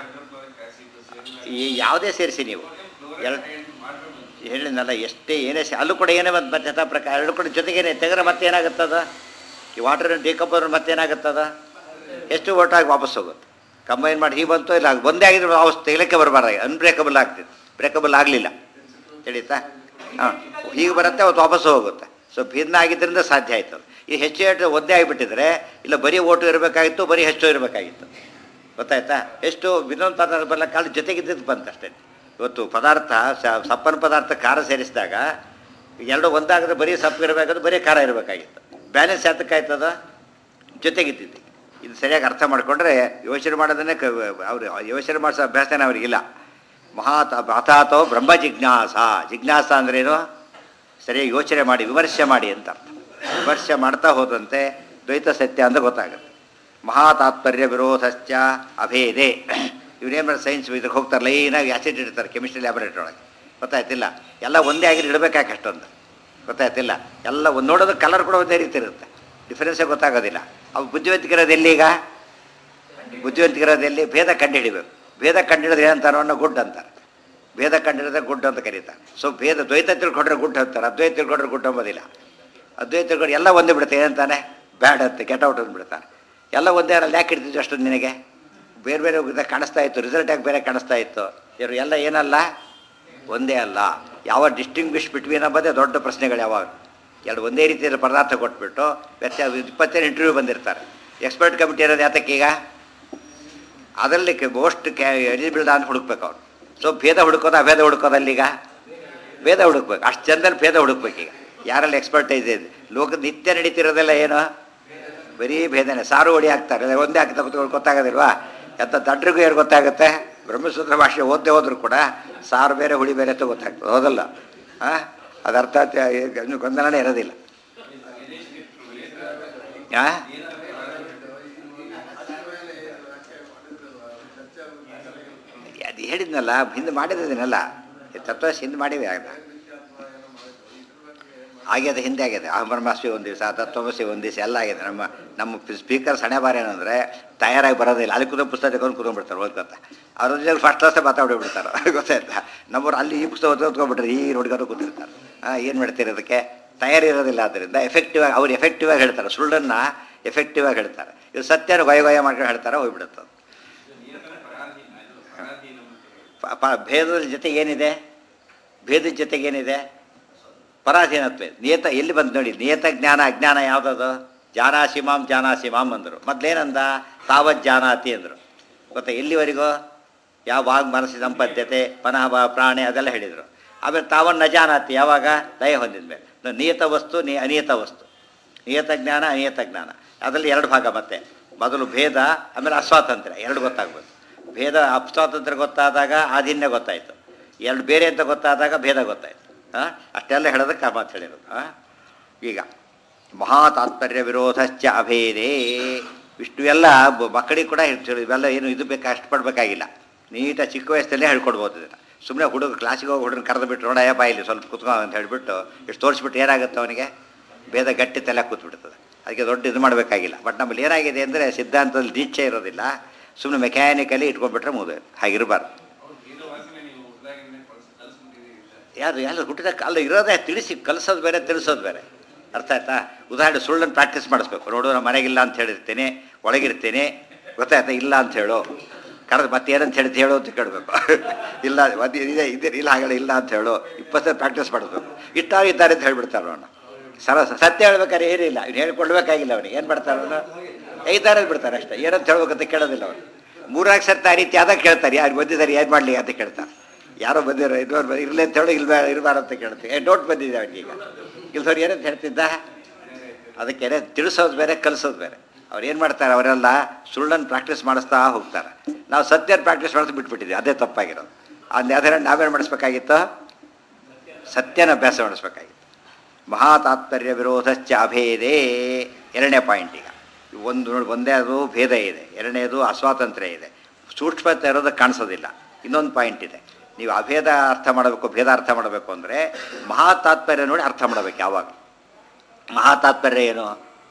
ಈ ಯಾವುದೇ ಸೇರಿಸಿ ನೀವು ಎರಡು ಹೇಳಿದ್ನಲ್ಲ ಎಷ್ಟೇ ಏನೇ ಸೇ ಅಲ್ಲೂ ಕೂಡ ಏನೇ ಬಂತು ಮತ್ತೆ ಯಥಾ ಪ್ರಕಾರ ಎರಡು ಕೂಡ ಜೊತೆಗೇನೆ ತೆಗೆದ್ರೆ ಮತ್ತೆ ಏನಾಗುತ್ತದ ಈ ವಾಟರ್ ಡಿಕಂಪೋಸರ್ ಮತ್ತೆ ಏನಾಗುತ್ತದ ಎಷ್ಟು ಒಟ್ಟಾಗಿ ವಾಪಸ್ ಹೋಗುತ್ತೆ ಕಂಬೈನ್ ಮಾಡಿ ಹೀಗೆ ಬಂತು ಇಲ್ಲ ಒಂದೇ ಆಗಿದ್ರೆ ವಾಪಸ್ ತೆಗಿಲಿಕ್ಕೆ ಬರಬಾರ್ದಾಗಿ ಅನ್ಬ್ರೇಕಬಲ್ ಆಗ್ತಿತ್ತು ಬ್ರೇಕಬಲ್ ಆಗಲಿಲ್ಲ ತಿಳಿತಾ ಹಾಂ ಹೀಗೆ ಬರುತ್ತೆ ಅವತ್ತು ವಾಪಸ್ ಹೋಗುತ್ತೆ ಸೊ ಭಿನ್ನ ಆಗಿದ್ದರಿಂದ ಸಾಧ್ಯ ಆಯಿತು ಈ ಹೆಚ್ಚು ಹೆಚ್ಚು ಒಂದೇ ಆಗಿಬಿಟ್ಟಿದ್ರೆ ಇಲ್ಲ ಬರೀ ಓಟು ಇರಬೇಕಾಗಿತ್ತು ಬರೀ ಹೆಚ್ಚು ಇರಬೇಕಾಗಿತ್ತು ಗೊತ್ತಾಯ್ತಾ ಎಷ್ಟು ಇನ್ನೊಂದು ಪದಾರ್ಥ ಬರಲ್ಲ ಕಾಳು ಜೊತೆಗಿದ್ದದ್ದು ಬಂತು ಅಷ್ಟೇ ಇವತ್ತು ಪದಾರ್ಥ ಸ- ಸಪ್ಪನ ಪದಾರ್ಥ ಖಾರ ಸೇರಿಸಿದಾಗ ಎರಡು ಒಂದಾಗಿದ್ರೆ ಬರೀ ಸಪ್ಪು ಇರಬೇಕಾದ್ರೆ ಬರೀ ಖಾರ ಇರಬೇಕಾಗಿತ್ತು ಬ್ಯಾಲೆನ್ಸ್ ಯಾತಕ್ಕಾಯ್ತದ ಜೊತೆಗಿದ್ದಿದ್ದು ಇದು ಸರಿಯಾಗಿ ಅರ್ಥ ಮಾಡಿಕೊಂಡ್ರೆ ಯೋಚನೆ ಮಾಡೋದನ್ನೇ ಕ ಅವರು ಯೋಚನೆ ಮಾಡಿಸೋ ಅಭ್ಯಾಸನೇ ಅವರಿಗಿಲ್ಲ ಮಹಾತ ಅಥಾತೋ ಬ್ರಹ್ಮ ಜಿಜ್ಞಾಸ ಜಿಜ್ಞಾಸ ಅಂದ್ರೇನು ಸರಿಯಾಗಿ ಯೋಚನೆ ಮಾಡಿ ವಿಮರ್ಶೆ ಮಾಡಿ ಅಂತ ಅರ್ಥ ವಿಮರ್ಶೆ ಮಾಡ್ತಾ ಹೋದಂತೆ ದ್ವೈತ ಸತ್ಯ ಅಂತ ಗೊತ್ತಾಗುತ್ತೆ ಮಹಾತಾತ್ಪರ್ಯ ವಿರೋಧಶ್ಚ ಅಭೇದೆ ಇವರೇನು ಮಾಡಿ ಸೈನ್ಸ್ ಇದಕ್ಕೆ ಹೋಗ್ತಾರೆ ಲೈನಾಗಿ ಆಸಿಡ್ ಇಡ್ತಾರೆ ಕೆಮಿಸ್ಟ್ರಿ ಲ್ಯಾಬೊರೇಟರಿ ಒಳಗೆ ಗೊತ್ತಾಯ್ತಿಲ್ಲ ಎಲ್ಲ ಒಂದೇ ಆಗಿ ಇಡಬೇಕಾಕೆ ಅಷ್ಟೊಂದು ಗೊತ್ತಾಯ್ತಿಲ್ಲ ಎಲ್ಲ ಒಂದು ನೋಡೋದು ಕಲರ್ ಕೂಡ ಒಂದೇ ರೀತಿ ಇರುತ್ತೆ ಡಿಫ್ರೆನ್ಸೇ ಗೊತ್ತಾಗೋದಿಲ್ಲ ಅವು ಬುದ್ಧಿವಂತಿಕಿರೋದು ಎಲ್ಲಿ ಈಗ ಬುದ್ಧಿವಂತಿಕಿರೋದು ಎಲ್ಲಿ ಭೇದ ಕಂಡುಹಿಡಿಬೇಕು ಭೇದ ಕಂಡುಹಿಡಿದ್ರೆ ಏನಂತಾರೋ ಅನ್ನೋ ಗುಡ್ ಅಂತಾರೆ ಭೇದ ಕಂಡಿಡಿದ್ರೆ ಗುಡ್ ಅಂತ ಕರೀತಾರೆ ಸೊ ಭೇದ ದ್ವೈತ ತಿಳ್ಕೊಂಡ್ರೆ ಗುಡ್ ಅಂತಾರೆ ಅದ್ವೈತ ತಿಳ್ಕೊಂಡ್ರೆ ಗುಡ್ ಅಂಬೋದಿಲ್ಲ ಅದ್ವೈತ ತಿಳ್ಕೊಂಡು ಎಲ್ಲ ಒಂದೇ ಬಿಡುತ್ತೆ ಏನಂತಾನೆ ಬ್ಯಾಡ್ ಅಂತ ಕೆಟ್ಟ ಔಟ್ ಅಂದ್ಬಿಡ್ತಾನೆ ಎಲ್ಲ ಒಂದೇ ಅಲ್ಲ ಯಾಕೆ ಇಡ್ತಿದ್ವಿ ಅಷ್ಟೊಂದು ನಿನಗೆ ಬೇರೆ ಬೇರೆ ಹೋಗಿದ್ದ ಕಾಣಿಸ್ತಾ ಇತ್ತು ರಿಸಲ್ಟ್ ಯಾಕೆ ಬೇರೆ ಕಾಣಿಸ್ತಾ ಇತ್ತು ಇವರು ಎಲ್ಲ ಏನಲ್ಲ ಒಂದೇ ಅಲ್ಲ ಯಾವ ಡಿಸ್ಟಿಂಗ್ವಿಶ್ ಬಿಟ್ವೀನ್ ಅಂಬೋದೇ ದೊಡ್ಡ ಪ್ರಶ್ನೆಗಳು ಯಾವಾಗ ಎರಡು ಒಂದೇ ರೀತಿಯ ಪದಾರ್ಥ ಕೊಟ್ಬಿಟ್ಟು ವ್ಯತ್ಯಾಸ ಇಪ್ಪತ್ತೇಳು ಇಂಟರ್ವ್ಯೂ ಬಂದಿರ್ತಾರೆ ಎಕ್ಸ್ಪರ್ಟ್ ಕಮಿಟಿ ಇರೋದು ಯಾತಕ್ಕೀಗ ಅದರಲ್ಲಿ ಮೋಸ್ಟ್ ಕ್ಯಾ ಎಲಿಜಿಬಲ್ ಅಂತ ಹುಡುಕ್ಬೇಕು ಅವ್ರು ಸೊ ಭೇದ ಹುಡುಕೋದು ಅಭೇದ ಹುಡುಕೋದಲ್ಲೀಗ ಭೇದ ಹುಡುಕ್ಬೇಕು ಅಷ್ಟು ಜನದಲ್ಲಿ ಭೇದ ಹುಡುಕ್ಬೇಕೀಗ ಯಾರಲ್ಲಿ ಎಕ್ಸ್ಪರ್ಟೈಸ್ ಇದೆ ಲೋಕದ ನಿತ್ಯ ನಡೀತಿರೋದೆಲ್ಲ ಏನು ಬರೀ ಭೇದನೆ ಸಾರು ಹೊಡಿ ಹಾಕ್ತಾರೆ ಅದೇ ಒಂದೇ ಹಾಕ್ತಾ ಕೂತ್ಕೊಂಡು ಗೊತ್ತಾಗೋದಿಲ್ವಾ ಎಂಥ ದಡ್ರಿಗೂ ಏನು ಗೊತ್ತಾಗುತ್ತೆ ಬ್ರಹ್ಮಸೂತ್ರ ಭಾಷೆ ಓದ್ದೇ ಹೋದ್ರು ಕೂಡ ಸಾರು ಬೇರೆ ಹುಳಿ ಬೇರೆ ಅಂತ ಗೊತ್ತಾಗ್ತದೆ ಹೌದಲ್ಲ ಹಾಂ ಅದು ಅರ್ಥ ಆಯ್ತಾ? ಇನ್ನು ಗೊಂದಲನೇ ಇರೋದಿಲ್ಲ ಹಾಂ ಅದು ಹೇಳಿದ್ನಲ್ಲ ಹಿಂದೆ ಮಾಡಿದ್ದೀನಲ್ಲ ತತ್ವ ಹಿಂದೆ ಮಾಡಿವೆ ಆಗ ಆಗ್ಯದ ಹಿಂದೆ ಆಗಿದೆ ಅಹಮರ್ಮಾಸ್ವಿ ಒಂದು ದಿವಸ ತತ್ವಮಸಿ ಒಂದು ದಿವಸ ಎಲ್ಲ ಆಗಿದೆ ನಮ್ಮ ನಮ್ಮ ಸ್ಪೀಕರ್ ಸಣೆ ಬಾರಿ ಏನಂದರೆ ತಯಾರಾಗಿ ಬರೋದಿಲ್ಲ ಅಲ್ಲಿ ಕೂತ್ಕೊಂಡು ಪುಸ್ತಕ ತಗೊಂಡು ಕೂತ್ಕೊಂಡ್ಬಿಡ್ತಾರೆ ಓದ್ಕೊತ ಅವ್ರ ಜೊತೆ ಫಸ್ಟ್ ಕ್ಲಾಸೇ ಮಾತಾಡಿಬಿಡ್ತಾರೆ ಗೊತ್ತಾಯ್ತಾ ನಮ್ಮವ್ರು ಅಲ್ಲಿ ಈ ಪುಸ್ತಕ ಓದ್ಕೊಂಡ್ಬಿಟ್ರೆ ಈ ನೋಡ್ಕೊಂಡು ಕೂತಿರ್ತಾರೆ ಹಾಂ ಏನು ಮಾಡ್ತೀರಿ ಅದಕ್ಕೆ ತಯಾರಿರೋದಿಲ್ಲ ಆದ್ದರಿಂದ ಎಫೆಕ್ಟಿವ್ ಆಗಿ ಅವ್ರು ಎಫೆಕ್ಟಿವ್ ಆಗಿ ಹೇಳ್ತಾರೆ ಸುಳ್ಳನ್ನು ಎಫೆಕ್ಟಿವ್ ಆಗಿ ಹೇಳ್ತಾರೆ ಇವ್ರು ಸತ್ಯನ ಗೊಯ ಗೊಯ ಮಾಡ್ಕೊಂಡು ಹೇಳ್ತಾರೆ ಹೋಗ್ಬಿಡುತ್ತೆ ಅದು. ಪ- ಪ- ಭೇದದ ಜೊತೆ ಏನಿದೆ ಭೇದದ ಜೊತೆಗೆ ಏನಿದೆ ಪರಾಧೀನತ್ವ ಇದೆ. ನಿಯತ ಎಲ್ಲಿ ಬಂತು ನೋಡಿ ನಿಯತ ಜ್ಞಾನ ಅಜ್ಞಾನ ಯಾವುದದು ಜಾನಾಸಿಮಾಂ ಜಾನಾಸಿಮಾಂ ಅಂದರು ಮೊದಲೇನಂದ ತಾವತ್ ಜಾನಾತಿ ಅಂದರು ಗೊತ್ತಾ ಎಲ್ಲಿವರೆಗೂ ಯಾವ ವಾಗ್ ಮನಸ್ಸಿ ಸಂಪದ್ಯತೆ ಪನಃ ಬ ಪ್ರಾಣಿ ಅದೆಲ್ಲ ಹೇಳಿದರು ಆಮೇಲೆ ತಾವನ್ ನ ಜಾನಾತಿ ಯಾವಾಗ ಲಯ ಹೊಂದಿದ ಮೇಲೆ ನ- ನಿಯತ ವಸ್ತು ನಿ ಅನಿಯತ ವಸ್ತು ನಿಯತ ಜ್ಞಾನ ಅನಿಯತ ಜ್ಞಾನ ಅದರಲ್ಲಿ ಎರಡು ಭಾಗ ಮತ್ತೆ ಮೊದಲು ಭೇದ ಆಮೇಲೆ ಅಸ್ವಾತಂತ್ರ್ಯ ಎರಡು ಗೊತ್ತಾಗ್ಬೋದು ಭೇದ ಅಸ್ವಾತಂತ್ರ್ಯ ಗೊತ್ತಾದಾಗ ಆಧೀನ್ಯ ಗೊತ್ತಾಯಿತು ಎರಡು ಬೇರೆ ಅಂತ ಗೊತ್ತಾದಾಗ ಭೇದ ಗೊತ್ತಾಯಿತು ಹಾಂ ಅಷ್ಟೆಲ್ಲ ಹೇಳೋದಕ್ಕೆ ಆ ಮಾತು ಹೇಳಿರೋದು ಹಾಂ ಈಗ ಮಹಾ ತಾತ್ಪರ್ಯ ವಿರೋಧಶ್ಚ ಅಭೇದೇ ಇಷ್ಟು ಎಲ್ಲ ಬ- ಮಕ್ಕಳಿಗೆ ಕೂಡ ಹೇಳ್ತಿರೋದು ಇವೆಲ್ಲ ಏನು ಇದು ಬೇಕಾ ಅಷ್ಟು ಪಡಬೇಕಾಗಿಲ್ಲ ನೀಟಾಗಿ ಚಿಕ್ಕ ವಯಸ್ಸಲ್ಲೇ ಹೇಳ್ಕೊಡ್ಬೋದು ಇದನ್ನು ಸುಮ್ಮನೆ ಹುಡುಗ ಕ್ಲಾಸಿಗೆ ಹೋಗಿ ಹುಡುಗನ ಕರೆದು ಬಿಟ್ಟು ನೋಡ ಅಯ್ಯಪ್ಪ ಇಲ್ಲಿ ಸ್ವಲ್ಪ ಕುತ್ಕೋ ಅಂತ ಹೇಳಿಬಿಟ್ಟು ಇಷ್ಟು ತೋರಿಸ್ಬಿಟ್ಟು ಏನಾಗುತ್ತೆ ಅವನಿಗೆ ಭೇದ ಗಟ್ಟಿ ತಲೆ ಕೂತ್ಬಿಡ್ತದೆ ಅದಕ್ಕೆ ದೊಡ್ಡ ಇದು ಮಾಡಬೇಕಾಗಿಲ್ಲ ಬಟ್ ನಮ್ಮಲ್ಲಿ ಏನಾಗಿದೆ ಅಂದರೆ ಸಿದ್ಧಾಂತದಲ್ಲಿ ದೀಕ್ಷೆ ಇರೋದಿಲ್ಲ ಸುಮ್ಮನೆ ಮೆಕ್ಯಾನಿಕಲಿ ಇಟ್ಕೊಂಡ್ಬಿಟ್ರೆ ಮುಗಿದು ಹಾಗಿರಬಾರ್ದು ಯಾರು ಯಾರು ಹುಟ್ಟಿದ ಕಾಲ ಇರೋದೇ ತಿಳಿಸಿ ಕಲಿಸೋದು ಬೇರೆ ತಿಳಿಸೋದು ಬೇರೆ ಅರ್ಥ ಆಯ್ತಾ ಉದಾಹರಣೆ ಸುಳ್ಳನ್ನು ಪ್ರಾಕ್ಟೀಸ್ ಮಾಡಿಸ್ಬೇಕು ನೋಡು ನಾನು ಮನೆಗಿಲ್ಲ ಅಂತ ಹೇಳಿರ್ತೀನಿ ಒಳಗಿರ್ತೀನಿ ಗೊತ್ತಾಯ್ತಾ ಇಲ್ಲ ಅಂತ ಹೇಳು ಕರೆದು ಮತ್ತೆ ಏನಂತ ಹೇಳಿದ್ದು ಹೇಳು ಅಂತ ಕೇಳಬೇಕು ಇಲ್ಲ ಮತ್ತೆ ಇದೆ ಇದೆ ಇಲ್ಲ ಹಾಗಲ್ಲ ಇಲ್ಲ ಅಂತ ಹೇಳು ಇಪ್ಪತ್ತು ಪ್ರಾಕ್ಟೀಸ್ ಮಾಡಿಸ್ಬೇಕು ಇಟ್ಟಾಗ ಇದ್ದಾರೆ ಅಂತ ಹೇಳ್ಬಿಡ್ತಾರೆ ಅವನು ಸರ ಸತ್ಯ ಹೇಳ್ಬೇಕಾದ್ರೆ ಏನಿಲ್ಲ ಇವ್ನು ಹೇಳ್ಕೊಡ್ಬೇಕಾಗಿಲ್ಲ ಅವನಿಗೆ ಏನು ಮಾಡ್ತಾರೆ ಅವನು ಐದಾರ ಬಿಡ್ತಾರೆ ಅಷ್ಟೇ ಏನಂತ ಹೇಳ್ಬೇಕಂತ ಕೇಳೋದಿಲ್ಲ ಅವನು ಮೂರಾರು ಸರ್ತಿ ಆ ರೀತಿ ಆದಾಗ ಕೇಳ್ತಾರೆ ಯಾರು ಬಂದಿದ್ದಾರೆ ಏನು ಮಾಡಲಿ ಅಂತ ಕೇಳ್ತಾರೆ ಯಾರೋ ಬಂದಿರೋ ಇದುವರೆಗೆ ಇರಲಿ ಅಂತ ಹೇಳಿ ಇಲ್ಬೇ ಇರಬಾರ್ದು ಅಂತ ಕೇಳ್ತೀವಿ ಏ ನೋಟ್ ಬಂದಿದೆ ಅವನಿಗೀಗ ಇಲ್ದವ್ರು ಏನಂತ ಹೇಳ್ತಿದ್ದ ಅದಕ್ಕೆ ಏನೇ ತಿಳಿಸೋದು ಬೇರೆ ಕಲಿಸೋದು ಬೇರೆ ಅವ್ರು ಏನು ಮಾಡ್ತಾರೆ ಅವರೆಲ್ಲ ಸುಳ್ಳನ್ನು ಪ್ರಾಕ್ಟೀಸ್ ಮಾಡಿಸ್ತಾ ಹೋಗ್ತಾರೆ ನಾವು ಸತ್ಯನ ಪ್ರಾಕ್ಟೀಸ್ ಮಾಡಿಸ್ ಬಿಟ್ಬಿಟ್ಟಿದ್ವಿ ಅದೇ ತಪ್ಪಾಗಿರೋದು ಅದು ಯಾವ್ದಾರ ನಾವೇನು ಮಾಡಿಸ್ಬೇಕಾಗಿತ್ತು ಸತ್ಯನ ಅಭ್ಯಾಸ ಮಾಡಿಸ್ಬೇಕಾಗಿತ್ತು ಮಹಾ ತಾತ್ಪರ್ಯ ವಿರೋಧಶ್ಚ ಅಭೇದೇ ಎರಡನೇ ಪಾಯಿಂಟ್ ಈಗ ಒಂದು ನೋಡಿ ಒಂದೇ ಅದು ಭೇದ ಇದೆ ಎರಡನೇದು ಅಸ್ವಾತಂತ್ರ್ಯ ಇದೆ ಸೂಕ್ಷ್ಮತೆ ಇರೋದು ಕಾಣಿಸೋದಿಲ್ಲ ಇನ್ನೊಂದು ಪಾಯಿಂಟ್ ಇದೆ ನೀವು ಅಭೇದ ಅರ್ಥ ಮಾಡಬೇಕು ಭೇದ ಅರ್ಥ ಮಾಡಬೇಕು ಅಂದರೆ ಮಹಾ ತಾತ್ಪರ್ಯ ನೋಡಿ ಅರ್ಥ ಮಾಡಬೇಕು ಯಾವಾಗ ಮಹಾ ತಾತ್ಪರ್ಯ ಏನು